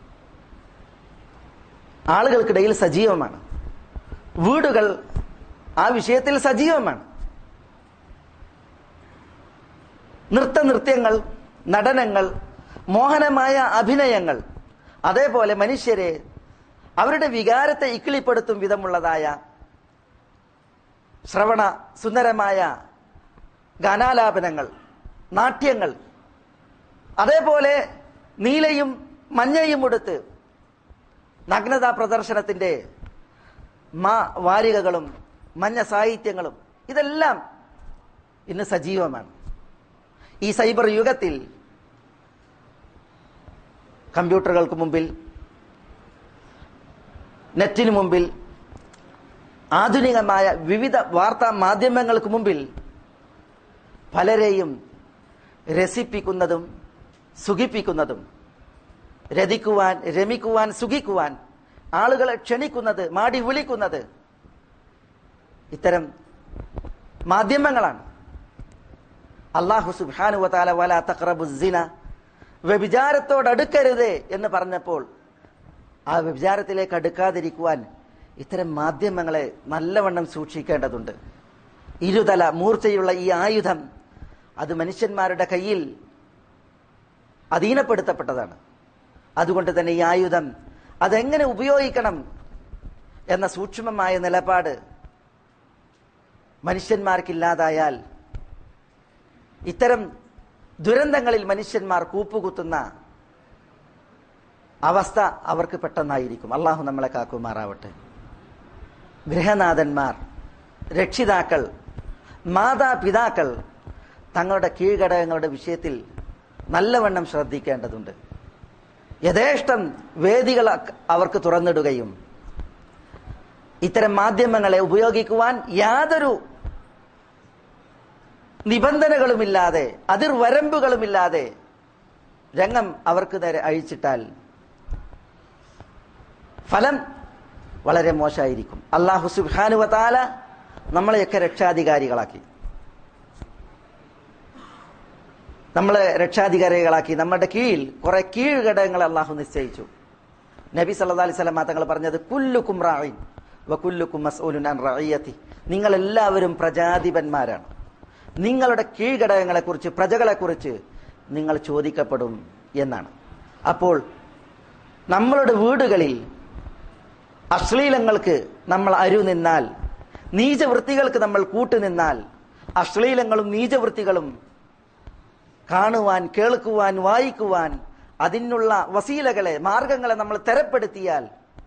ആളുകൾക്കിടയിൽ സജീവമാണ് വീടുകൾ ആ വിഷയത്തിൽ സജീവമാണ് നൃത്തനൃത്യങ്ങൾ നടനങ്ങൾ മോഹനമായ അഭിനയങ്ങൾ അതേപോലെ മനുഷ്യരെ അവരുടെ വികാരത്തെ ഇക്കിളിപ്പെടുത്തും വിധമുള്ളതായ ശ്രവണ സുന്ദരമായ ഗാനാലാപനങ്ങൾ നാട്യങ്ങൾ അതേപോലെ നീലയും മഞ്ഞയും ഉടുത്ത് നഗ്നതാ പ്രദർശനത്തിന്റെ മാ വാരികകളും മഞ്ഞ സാഹിത്യങ്ങളും ഇതെല്ലാം ഇന്ന് സജീവമാണ് ഈ സൈബർ യുഗത്തിൽ കമ്പ്യൂട്ടറുകൾക്ക് മുമ്പിൽ നെറ്റിന് മുമ്പിൽ ആധുനികമായ വിവിധ വാർത്താ മാധ്യമങ്ങൾക്ക് മുമ്പിൽ പലരെയും രസിപ്പിക്കുന്നതും സുഖിപ്പിക്കുന്നതും രതിക്കുവാൻ രമിക്കുവാൻ സുഖിക്കുവാൻ ആളുകളെ ക്ഷണിക്കുന്നത് മാടി വിളിക്കുന്നത് ഇത്തരം മാധ്യമങ്ങളാണ് അള്ളാഹു സുബാനു വതാല വല തഖറബുസിന വ്യഭിചാരത്തോട് അടുക്കരുത് എന്ന് പറഞ്ഞപ്പോൾ ആ വ്യഭിചാരത്തിലേക്ക് അടുക്കാതിരിക്കുവാൻ ഇത്തരം മാധ്യമങ്ങളെ നല്ലവണ്ണം സൂക്ഷിക്കേണ്ടതുണ്ട് ഇരുതല മൂർച്ചയുള്ള ഈ ആയുധം അത് മനുഷ്യന്മാരുടെ കയ്യിൽ അധീനപ്പെടുത്തപ്പെട്ടതാണ് അതുകൊണ്ട് തന്നെ ഈ ആയുധം അതെങ്ങനെ ഉപയോഗിക്കണം എന്ന സൂക്ഷ്മമായ നിലപാട് മനുഷ്യന്മാർക്കില്ലാതായാൽ ഇത്തരം ദുരന്തങ്ങളിൽ മനുഷ്യന്മാർ കൂപ്പുകുത്തുന്ന അവസ്ഥ അവർക്ക് പെട്ടെന്നായിരിക്കും അള്ളാഹു നമ്മളെ കാക്കുമാറാവട്ടെ ഗൃഹനാഥന്മാർ രക്ഷിതാക്കൾ മാതാപിതാക്കൾ തങ്ങളുടെ കീഴ്ഘടകങ്ങളുടെ വിഷയത്തിൽ നല്ലവണ്ണം ശ്രദ്ധിക്കേണ്ടതുണ്ട് യഥേഷ്ടം വേദികൾ അവർക്ക് തുറന്നിടുകയും ഇത്തരം മാധ്യമങ്ങളെ ഉപയോഗിക്കുവാൻ യാതൊരു നിബന്ധനകളുമില്ലാതെ അതിർവരമ്പുകളുമില്ലാതെ രംഗം അവർക്ക് നേരെ അഴിച്ചിട്ടാൽ ഫലം വളരെ മോശമായിരിക്കും അള്ളാഹു സുബാനുവതാല നമ്മളെയൊക്കെ രക്ഷാധികാരികളാക്കി നമ്മളെ രക്ഷാധികാരികളാക്കി നമ്മുടെ കീഴിൽ കുറെ കീഴ്ഘടകങ്ങൾ അള്ളാഹു നിശ്ചയിച്ചു നബി സല്ലാ അലൈഹി സ്വലമ തങ്ങൾ പറഞ്ഞത് കുല്ലുക്കും റായിൻ വക്കുല്ലുക്കും മസ്ഊലുൻ അൻ റഅയ്യത്തി നിങ്ങൾ എല്ലാവരും പ്രജാധിപന്മാരാണ് നിങ്ങളുടെ കീഴ്ഘടകങ്ങളെക്കുറിച്ച് പ്രജകളെക്കുറിച്ച് നിങ്ങൾ ചോദിക്കപ്പെടും എന്നാണ് അപ്പോൾ നമ്മളുടെ വീടുകളിൽ അശ്ലീലങ്ങൾക്ക് നമ്മൾ അരു നിന്നാൽ നീചവൃത്തികൾക്ക് നമ്മൾ കൂട്ടുനിന്നാൽ അശ്ലീലങ്ങളും നീചവൃത്തികളും കാണുവാൻ കേൾക്കുവാൻ വായിക്കുവാൻ അതിനുള്ള വസീലകളെ മാർഗങ്ങളെ നമ്മൾ തെരപ്പെടുത്തിയാൽ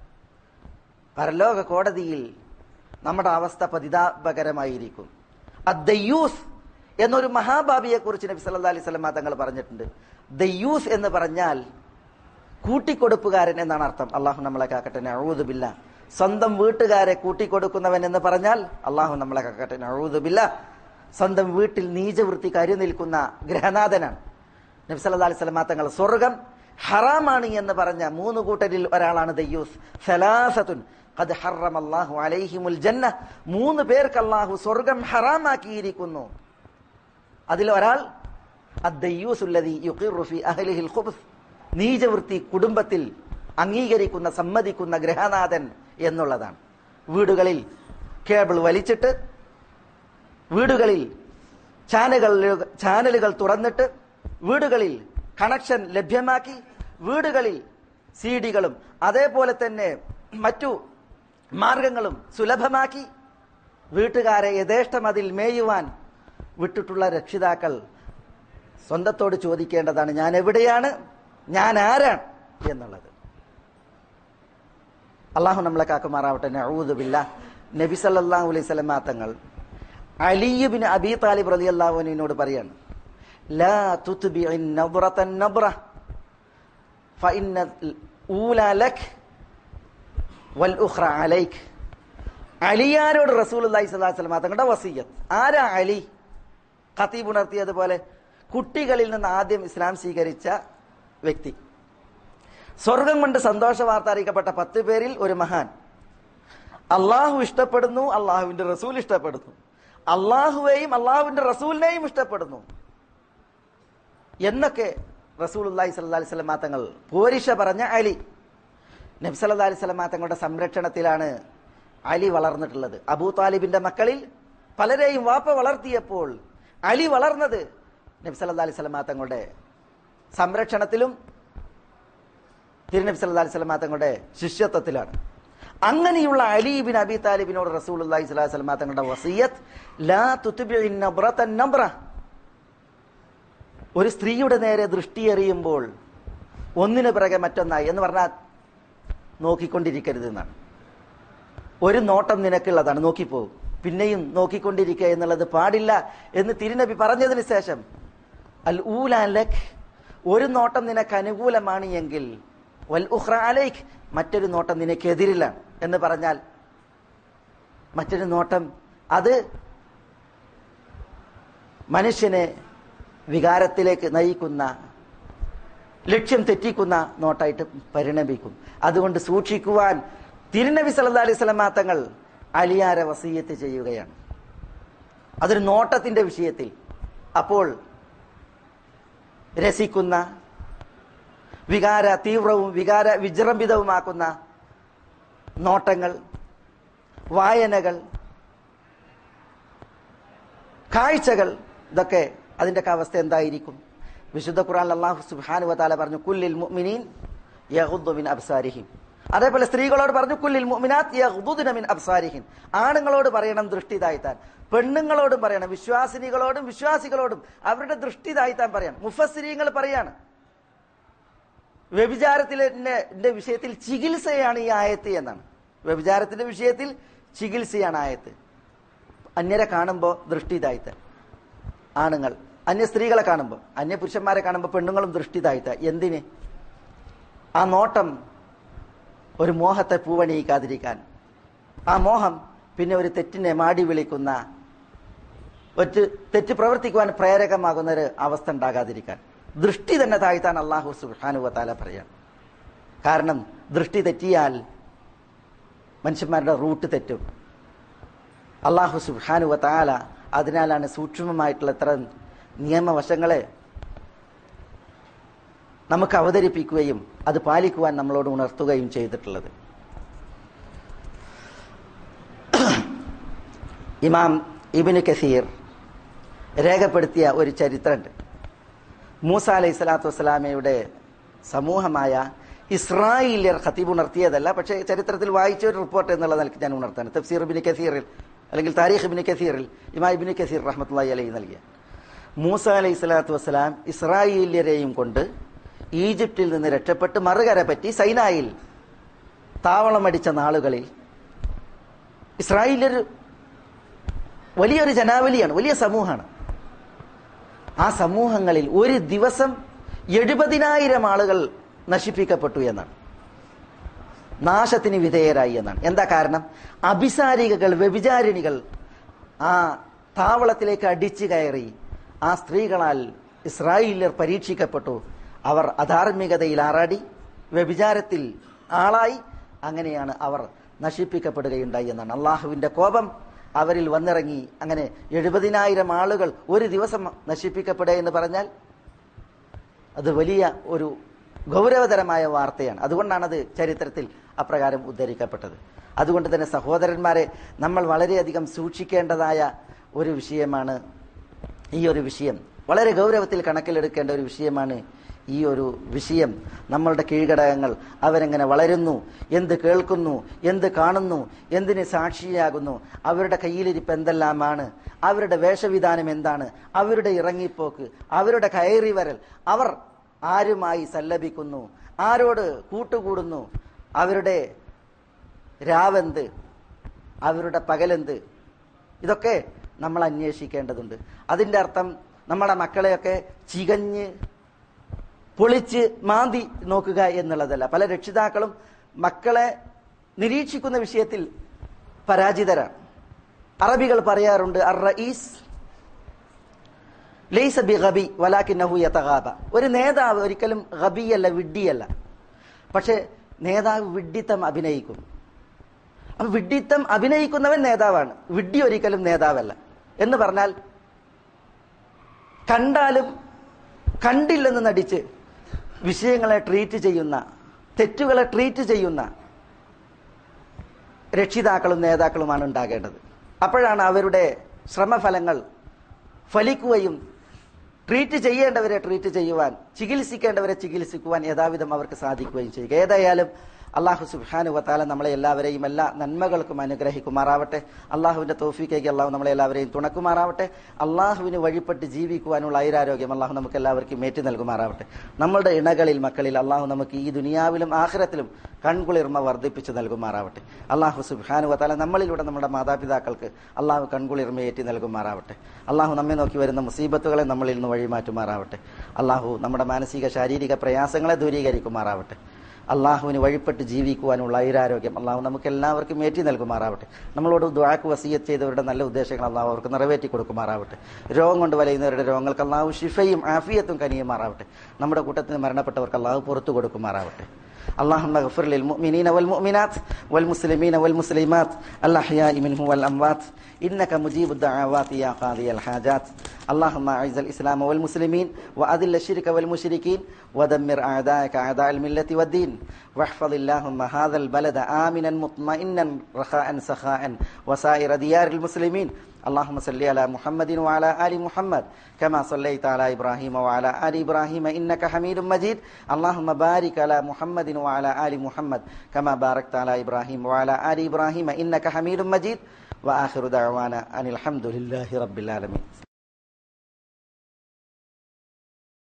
പരലോക കോടതിയിൽ നമ്മുടെ അവസ്ഥ പതിതാപകരമായിരിക്കും അദ്ദയ്യൂസ് എന്നൊരു മഹാഭാവിയെ കുറിച്ച് നബി സല്ലാ അലൈഹി സ്വലമ തങ്ങൾ പറഞ്ഞിട്ടുണ്ട് ദയ്യൂസ് എന്ന് പറഞ്ഞാൽ കൂട്ടിക്കൊടുപ്പുകാരൻ എന്നാണ് അർത്ഥം അള്ളാഹു നമ്മളെ കാക്കട്ടെ നഴൂതുബില്ല സ്വന്തം വീട്ടുകാരെ കൂട്ടിക്കൊടുക്കുന്നവൻ എന്ന് പറഞ്ഞാൽ അള്ളാഹു നമ്മളെ കാക്കട്ടെ നഴൂതുബില്ല സ്വന്തം വീട്ടിൽ നീചവൃത്തി കരു നിൽക്കുന്ന ഗ്രഹനാഥനാണ് നബി സല്ലാ അലൈഹി സ്വലമ തങ്ങൾ സ്വർഗം ഹറാമാണ് എന്ന് പറഞ്ഞ മൂന്ന് കൂട്ടരിൽ ഒരാളാണ് ദയ്യൂസ് സലാസത്തുൻ അത് ഹറം അള്ളാഹു അലൈഹിമുൽ ജന്ന മൂന്ന് പേർക്ക് അള്ളാഹു സ്വർഗം ഹറാമാക്കിയിരിക്കുന്നു അതിൽ ഒരാൾ അദ്ദയ്യൂസുല്ലതി യുഖിറു ഫി അഹ്ലിഹിൽ ഖുബ്സ് നീചവൃത്തി കുടുംബത്തിൽ അംഗീകരിക്കുന്ന സമ്മതിക്കുന്ന ഗ്രഹനാഥൻ എന്നുള്ളതാണ് വീടുകളിൽ കേബിൾ വലിച്ചിട്ട് വീടുകളിൽ ചാനലുകൾ ചാനലുകൾ തുറന്നിട്ട് വീടുകളിൽ കണക്ഷൻ ലഭ്യമാക്കി വീടുകളിൽ സി ഡികളും അതേപോലെ തന്നെ മറ്റു മാർഗങ്ങളും സുലഭമാക്കി വീട്ടുകാരെ യഥേഷ്ടം അതിൽ മേയുവാൻ വിട്ടിട്ടുള്ള രക്ഷിതാക്കൾ സ്വന്തത്തോട് ചോദിക്കേണ്ടതാണ് ഞാൻ എവിടെയാണ് ഞാൻ ആരാണ് എന്നുള്ളത് അള്ളാഹു നമ്മളെ കാക്കുമാറാവട്ടെ നഊദുബില്ല നബി സല്ലല്ലാഹു അലൈഹി സ്വലമാ തങ്ങൾ അലിയുബിൻ അബി താലിബ് റലി അള്ളാഹുവിനോട് പറയാണ് ലാ തുത്ബിഇൻ നബ്റതൻ നബ്റ ഫഇന്ന ഊല ലക് വൽ ഉഖ്റ അലൈക് അലിയാരോട് റസൂലുള്ളാഹി സ്വല്ലല്ലാഹു അലൈഹി വസല്ലം തങ്ങളുടെ വസീയത്ത് ആരാ അലി ഖതീബ് ഉണർത്തിയതുപോലെ കുട്ടികളിൽ നിന്ന് ആദ്യം ഇസ്ലാം സ്വീകരിച്ച വ്യക്തി സ്വർഗം കൊണ്ട് സന്തോഷ വാർത്ത അറിയിക്കപ്പെട്ട പത്ത് പേരിൽ ഒരു മഹാൻ അള്ളാഹു ഇഷ്ടപ്പെടുന്നു അള്ളാഹുവിന്റെ റസൂൽ ഇഷ്ടപ്പെടുന്നു അള്ളാഹുവേയും അള്ളാഹുവിന്റെ റസൂലിനെയും ഇഷ്ടപ്പെടുന്നു എന്നൊക്കെ റസൂൽ അള്ളാഹി സല്ലാ അലൈഹി സ്വലമാ തങ്ങൾ പോരിഷ പറഞ്ഞ അലി നബി സല്ലാ അലൈഹി സ്വലമാ തങ്ങളുടെ സംരക്ഷണത്തിലാണ് അലി വളർന്നിട്ടുള്ളത് അബൂ താലിബിന്റെ മക്കളിൽ പലരെയും വാപ്പ വളർത്തിയപ്പോൾ അലി വളർന്നത് നബി സല്ലാ അലൈഹി സ്വലമാ തങ്ങളുടെ സംരക്ഷണത്തിലും തിരുനബി സല്ലാ അലൈഹി സ്വലമാ തങ്ങളുടെ ശിഷ്യത്വത്തിലാണ് അങ്ങനെയുള്ള അലീബിൻ അബി താലിബിനോട് റസൂൽ അള്ളാഹി സ്വലാഹു സ്വലമാ തങ്ങളുടെ വസീയത്ത് ലാ തുത്ബിഇൻ നബ്റതൻ നബ്റ ഒരു സ്ത്രീയുടെ നേരെ ദൃഷ്ടി എറിയുമ്പോൾ ഒന്നിനു പിറകെ മറ്റൊന്നായി എന്ന് പറഞ്ഞാൽ നോക്കിക്കൊണ്ടിരിക്കരുത് എന്നാണ് ഒരു നോട്ടം നിനക്കുള്ളതാണ് നോക്കിപ്പോകും പിന്നെയും നോക്കിക്കൊണ്ടിരിക്കുക എന്നുള്ളത് പാടില്ല എന്ന് തിരുനബി പറഞ്ഞതിന് ശേഷം അൽ ഊലാലക് ഒരു നോട്ടം നിനക്ക് അനുകൂലമാണ് എങ്കിൽ വൽ ഉഹ്റ അലൈഖ് മറ്റൊരു നോട്ടം നിനക്കെതിരിലാണ് എന്ന് പറഞ്ഞാൽ മറ്റൊരു നോട്ടം അത് മനുഷ്യനെ വികാരത്തിലേക്ക് നയിക്കുന്ന ലക്ഷ്യം തെറ്റിക്കുന്ന നോട്ടായിട്ട് പരിണമിക്കും അതുകൊണ്ട് സൂക്ഷിക്കുവാൻ തിരുനബി സല്ലാ അലൈഹി സ്വലമാ തങ്ങൾ അലിയാരെ വസീയത്ത് ചെയ്യുകയാണ് അതൊരു നോട്ടത്തിന്റെ വിഷയത്തിൽ അപ്പോൾ രസിക്കുന്ന വികാര തീവ്രവും വികാര വിജൃംഭിതവുമാക്കുന്ന നോട്ടങ്ങൾ വായനകൾ കാഴ്ചകൾ ഇതൊക്കെ അതിൻ്റെയൊക്കെ അവസ്ഥ എന്തായിരിക്കും വിശുദ്ധ ഖുർആൻ അള്ളാഹു സുബ്ഹാനു വതാല പറഞ്ഞു കുല്ലിൽ മുഅ്മിനീൻ യഗ്ദു മിൻ അബ്സാരിഹിം അതേപോലെ സ്ത്രീകളോട് പറഞ്ഞു കുല്ലിൽ മുഅ്മിനാത്ത് യഗ്ദുന മിൻ അബ്സാരിഹിം ആണുങ്ങളോട് പറയണം ദൃഷ്ടി താഴ്ത്താൻ പെണ്ണുങ്ങളോടും പറയണം വിശ്വാസിനികളോടും വിശ്വാസികളോടും അവരുടെ ദൃഷ്ടി താഴ്ത്താൻ പറയണം മുഫസ്സിരീങ്ങൾ പറയാണ് വ്യഭിചാരത്തിന്റെ വിഷയത്തിൽ ചികിത്സയാണ് ഈ ആയത്ത് എന്നാണ് വ്യഭിചാരത്തിന്റെ വിഷയത്തിൽ ചികിത്സയാണ് ആയത്ത് അന്യരെ കാണുമ്പോൾ ദൃഷ്ടി താഴ്ത്ത ആണുങ്ങൾ അന്യ സ്ത്രീകളെ കാണുമ്പോൾ അന്യ പുരുഷന്മാരെ കാണുമ്പോൾ പെണ്ണുങ്ങളും ദൃഷ്ടി താഴ്ത്ത എന്തിന് ആ നോട്ടം ഒരു മോഹത്തെ പൂവണിയിക്കാതിരിക്കാൻ ആ മോഹം പിന്നെ ഒരു തെറ്റിനെ മാടി വിളിക്കുന്ന ഒരു തെറ്റ് പ്രവർത്തിക്കുവാൻ പ്രേരകമാകുന്ന ഒരു അവസ്ഥ ഉണ്ടാകാതിരിക്കാൻ ദൃഷ്ടി തന്നെ താഴ്ത്താൻ അള്ളാഹു സുഹാനുവത്താല പറയാം കാരണം ദൃഷ്ടി തെറ്റിയാൽ മനുഷ്യന്മാരുടെ റൂട്ട് തെറ്റും അള്ളാഹു സുഹാനുവത്താല അതിനാലാണ് സൂക്ഷ്മമായിട്ടുള്ള ഇത്ര നിയമവശങ്ങളെ നമുക്ക് അവതരിപ്പിക്കുകയും അത് പാലിക്കുവാൻ നമ്മളോട് ഉണർത്തുകയും ചെയ്തിട്ടുള്ളത് ഇമാം ഇബിന് കസീർ രേഖപ്പെടുത്തിയ ഒരു ചരിത്രമുണ്ട് മൂസ അലൈഹി സ്വലാത്തു വസ്സലാമയുടെ സമൂഹമായ ഇസ്രായേലിയർ ഖത്തീബ് ഉണർത്തിയതല്ല പക്ഷേ ചരിത്രത്തിൽ വായിച്ച ഒരു റിപ്പോർട്ട് എന്നുള്ള നിലയ്ക്ക് ഞാൻ ഉണർത്താണ് തഫ്സീർ ഇബിന് കസീറിൽ അല്ലെങ്കിൽ താരീഖ് ഇബിന് കസീറിൽ ഇമാ ഇബിന് കസീർ റഹ്മത്തുള്ളി അലൈഹി നൽകിയ മൂസ അലൈഹി സ്വലാത്തു വസ്സലാം ഇസ്രായേലിയരെയും കൊണ്ട് ഈജിപ്തിൽ നിന്ന് രക്ഷപ്പെട്ട് മറുകര പറ്റി സൈനായിൽ താവളമടിച്ച നാളുകളിൽ ഇസ്രായേലിയർ വലിയൊരു ജനാവലിയാണ് വലിയ സമൂഹമാണ് ആ സമൂഹങ്ങളിൽ ഒരു ദിവസം എഴുപതിനായിരം ആളുകൾ നശിപ്പിക്കപ്പെട്ടു എന്നാണ് നാശത്തിന് വിധേയരായി എന്നാണ് എന്താ കാരണം അഭിസാരികകൾ വ്യഭിചാരിണികൾ ആ താവളത്തിലേക്ക് അടിച്ചു കയറി ആ സ്ത്രീകളാൽ ഇസ്രായേലിയർ പരീക്ഷിക്കപ്പെട്ടു അവർ അധാർമികതയിൽ ആറാടി വ്യഭിചാരത്തിൽ ആളായി അങ്ങനെയാണ് അവർ നശിപ്പിക്കപ്പെടുകയുണ്ടായി എന്നാണ് അള്ളാഹുവിന്റെ കോപം അവരിൽ വന്നിറങ്ങി അങ്ങനെ എഴുപതിനായിരം ആളുകൾ ഒരു ദിവസം നശിപ്പിക്കപ്പെടുക എന്ന് പറഞ്ഞാൽ അത് വലിയ ഒരു ഗൗരവതരമായ വാർത്തയാണ് അതുകൊണ്ടാണ് അത് ചരിത്രത്തിൽ അപ്രകാരം ഉദ്ധരിക്കപ്പെട്ടത് അതുകൊണ്ട് തന്നെ സഹോദരന്മാരെ നമ്മൾ വളരെയധികം സൂക്ഷിക്കേണ്ടതായ ഒരു വിഷയമാണ് ഈ ഒരു വിഷയം വളരെ ഗൗരവത്തിൽ കണക്കിലെടുക്കേണ്ട ഒരു വിഷയമാണ് ഈ ഒരു വിഷയം നമ്മളുടെ കീഴ്ഘടകങ്ങൾ അവരെങ്ങനെ വളരുന്നു എന്ത് കേൾക്കുന്നു എന്ത് കാണുന്നു എന്തിന് സാക്ഷിയാകുന്നു അവരുടെ കയ്യിലിരിപ്പ് എന്തെല്ലാമാണ് അവരുടെ വേഷവിധാനം എന്താണ് അവരുടെ ഇറങ്ങിപ്പോക്ക് അവരുടെ കയറി വരൽ അവർ ആരുമായി സല്ലപിക്കുന്നു ആരോട് കൂട്ടുകൂടുന്നു അവരുടെ രാവെന്ത് അവരുടെ പകലെന്ത് ഇതൊക്കെ നമ്മൾ അന്വേഷിക്കേണ്ടതുണ്ട് അതിൻ്റെ അർത്ഥം നമ്മുടെ മക്കളെയൊക്കെ ചികഞ്ഞ് പൊളിച്ച് മാന്തി നോക്കുക എന്നുള്ളതല്ല പല രക്ഷിതാക്കളും മക്കളെ നിരീക്ഷിക്കുന്ന വിഷയത്തിൽ പരാജിതരാണ് അറബികൾ പറയാറുണ്ട് അർ റഈസ് ലൈസ ബി ഗബി വലാക്കിന്നഹു യതഗാബ ഒരു നേതാവ് ഒരിക്കലും ഗബിയല്ല വിഡ്ഡിയല്ല പക്ഷെ നേതാവ് വിഡ്ഢിത്തം അഭിനയിക്കും അപ്പൊ വിഡ്ഢിത്തം അഭിനയിക്കുന്നവൻ നേതാവാണ് വിഡ്ഢി ഒരിക്കലും നേതാവല്ല എന്ന് പറഞ്ഞാൽ കണ്ടാലും കണ്ടില്ലെന്ന് നടിച്ച് വിഷയങ്ങളെ ട്രീറ്റ് ചെയ്യുന്ന തെറ്റുകളെ ട്രീറ്റ് ചെയ്യുന്ന രക്ഷിതാക്കളും നേതാക്കളുമാണ് ഉണ്ടാകേണ്ടത് അപ്പോഴാണ് അവരുടെ ശ്രമഫലങ്ങൾ ഫലിക്കുകയും ട്രീറ്റ് ചെയ്യേണ്ടവരെ ട്രീറ്റ് ചെയ്യുവാൻ ചികിത്സിക്കേണ്ടവരെ ചികിത്സിക്കുവാൻ യഥാവിധം അവർക്ക് സാധിക്കുകയും ചെയ്യുക ഏതായാലും അള്ളാഹു സുബാനു വത്താല നമ്മളെ എല്ലാവരെയും എല്ലാ നന്മകൾക്കും അനുഗ്രഹിക്കുമാറാവട്ടെ അള്ളാഹുവിന്റെ തോഫിക്കേക്ക് അള്ളാഹു നമ്മളെ എല്ലാവരെയും തുണക്കുമാറാവട്ടെ അള്ളാഹുവിന് വഴിപ്പെട്ട് ജീവിക്കുവാനുള്ള ഐരാരോഗ്യം അള്ളാഹു നമുക്ക് എല്ലാവർക്കും ഏറ്റി നൽകുമാറാവട്ടെ നമ്മളുടെ ഇണകളിൽ മക്കളിൽ അള്ളാഹു നമുക്ക് ഈ ദുനിയാവിലും ആഖിറത്തിലും കൺകുളിർമ വർദ്ധിപ്പിച്ചു നൽകുമാറാവട്ടെ അള്ളാഹു സുബാനു വത്താല നമ്മളിലൂടെ നമ്മുടെ മാതാപിതാക്കൾക്ക് അള്ളാഹു കൺകുളിർമ ഏറ്റി നൽകുമാറാവട്ടെ അള്ളാഹു നമ്മെ നോക്കി വരുന്ന മുസീബത്തുകളെ നമ്മളിൽ നിന്ന് വഴിമാറ്റുമാറാവട്ടെ അള്ളാഹു നമ്മുടെ മാനസിക ശാരീരിക പ്രയാസങ്ങളെ ദൂരീകരിക്കുമാറാവട്ടെ അള്ളാഹുവിന് വഴിപ്പെട്ട് ജീവിക്കുവാനുള്ള ഐരാരോഗ്യം അള്ളാഹു നമുക്ക് എല്ലാവർക്കും ഏറ്റി നൽകുമാറാവട്ടെ നമ്മളോട് ദ്വാക്ക് വസീയത്ത് ചെയ്തവരുടെ നല്ല ഉദ്ദേശങ്ങൾ അള്ളാഹു അവർക്ക് നിറവേറ്റി കൊടുക്കുമാറാവട്ടെ രോഗം കൊണ്ട് വലയുന്നവരുടെ രോഗങ്ങൾക്ക് അള്ളാഹു ഷിഫയും ആഫിയത്തും കനിയുമാറാവട്ടെ നമ്മുടെ കൂട്ടത്തിൽ മരണപ്പെട്ടവർക്ക് അള്ളാഹു പുറത്തു കൊടുക്കുമാറാവട്ടെ اللهم اغفر للمؤمنين والمؤمنات والمسلمين والمسلمات الأحياء منهم والأموات إنك مجيب الدعوات يا قاضي الحاجات اللهم أعز الإسلام والمسلمين وأذل الشرك والمشركين ودمر أعداءك أعداء الملة والدين واحفظ اللهم هذا البلد آمنا مطمئنا رخاء سخاء وسائر ديار المسلمين اللهم صل على محمد وعلى آل محمد كما صليت على إبراهيم وعلى آل إبراهيم إنك حميد مجيد اللهم بارك على محمد وعلى آل محمد كما باركت على إبراهيم وعلى آل إبراهيم إنك حميد مجيد وآخر دعوانا أن الحمد لله رب العالمين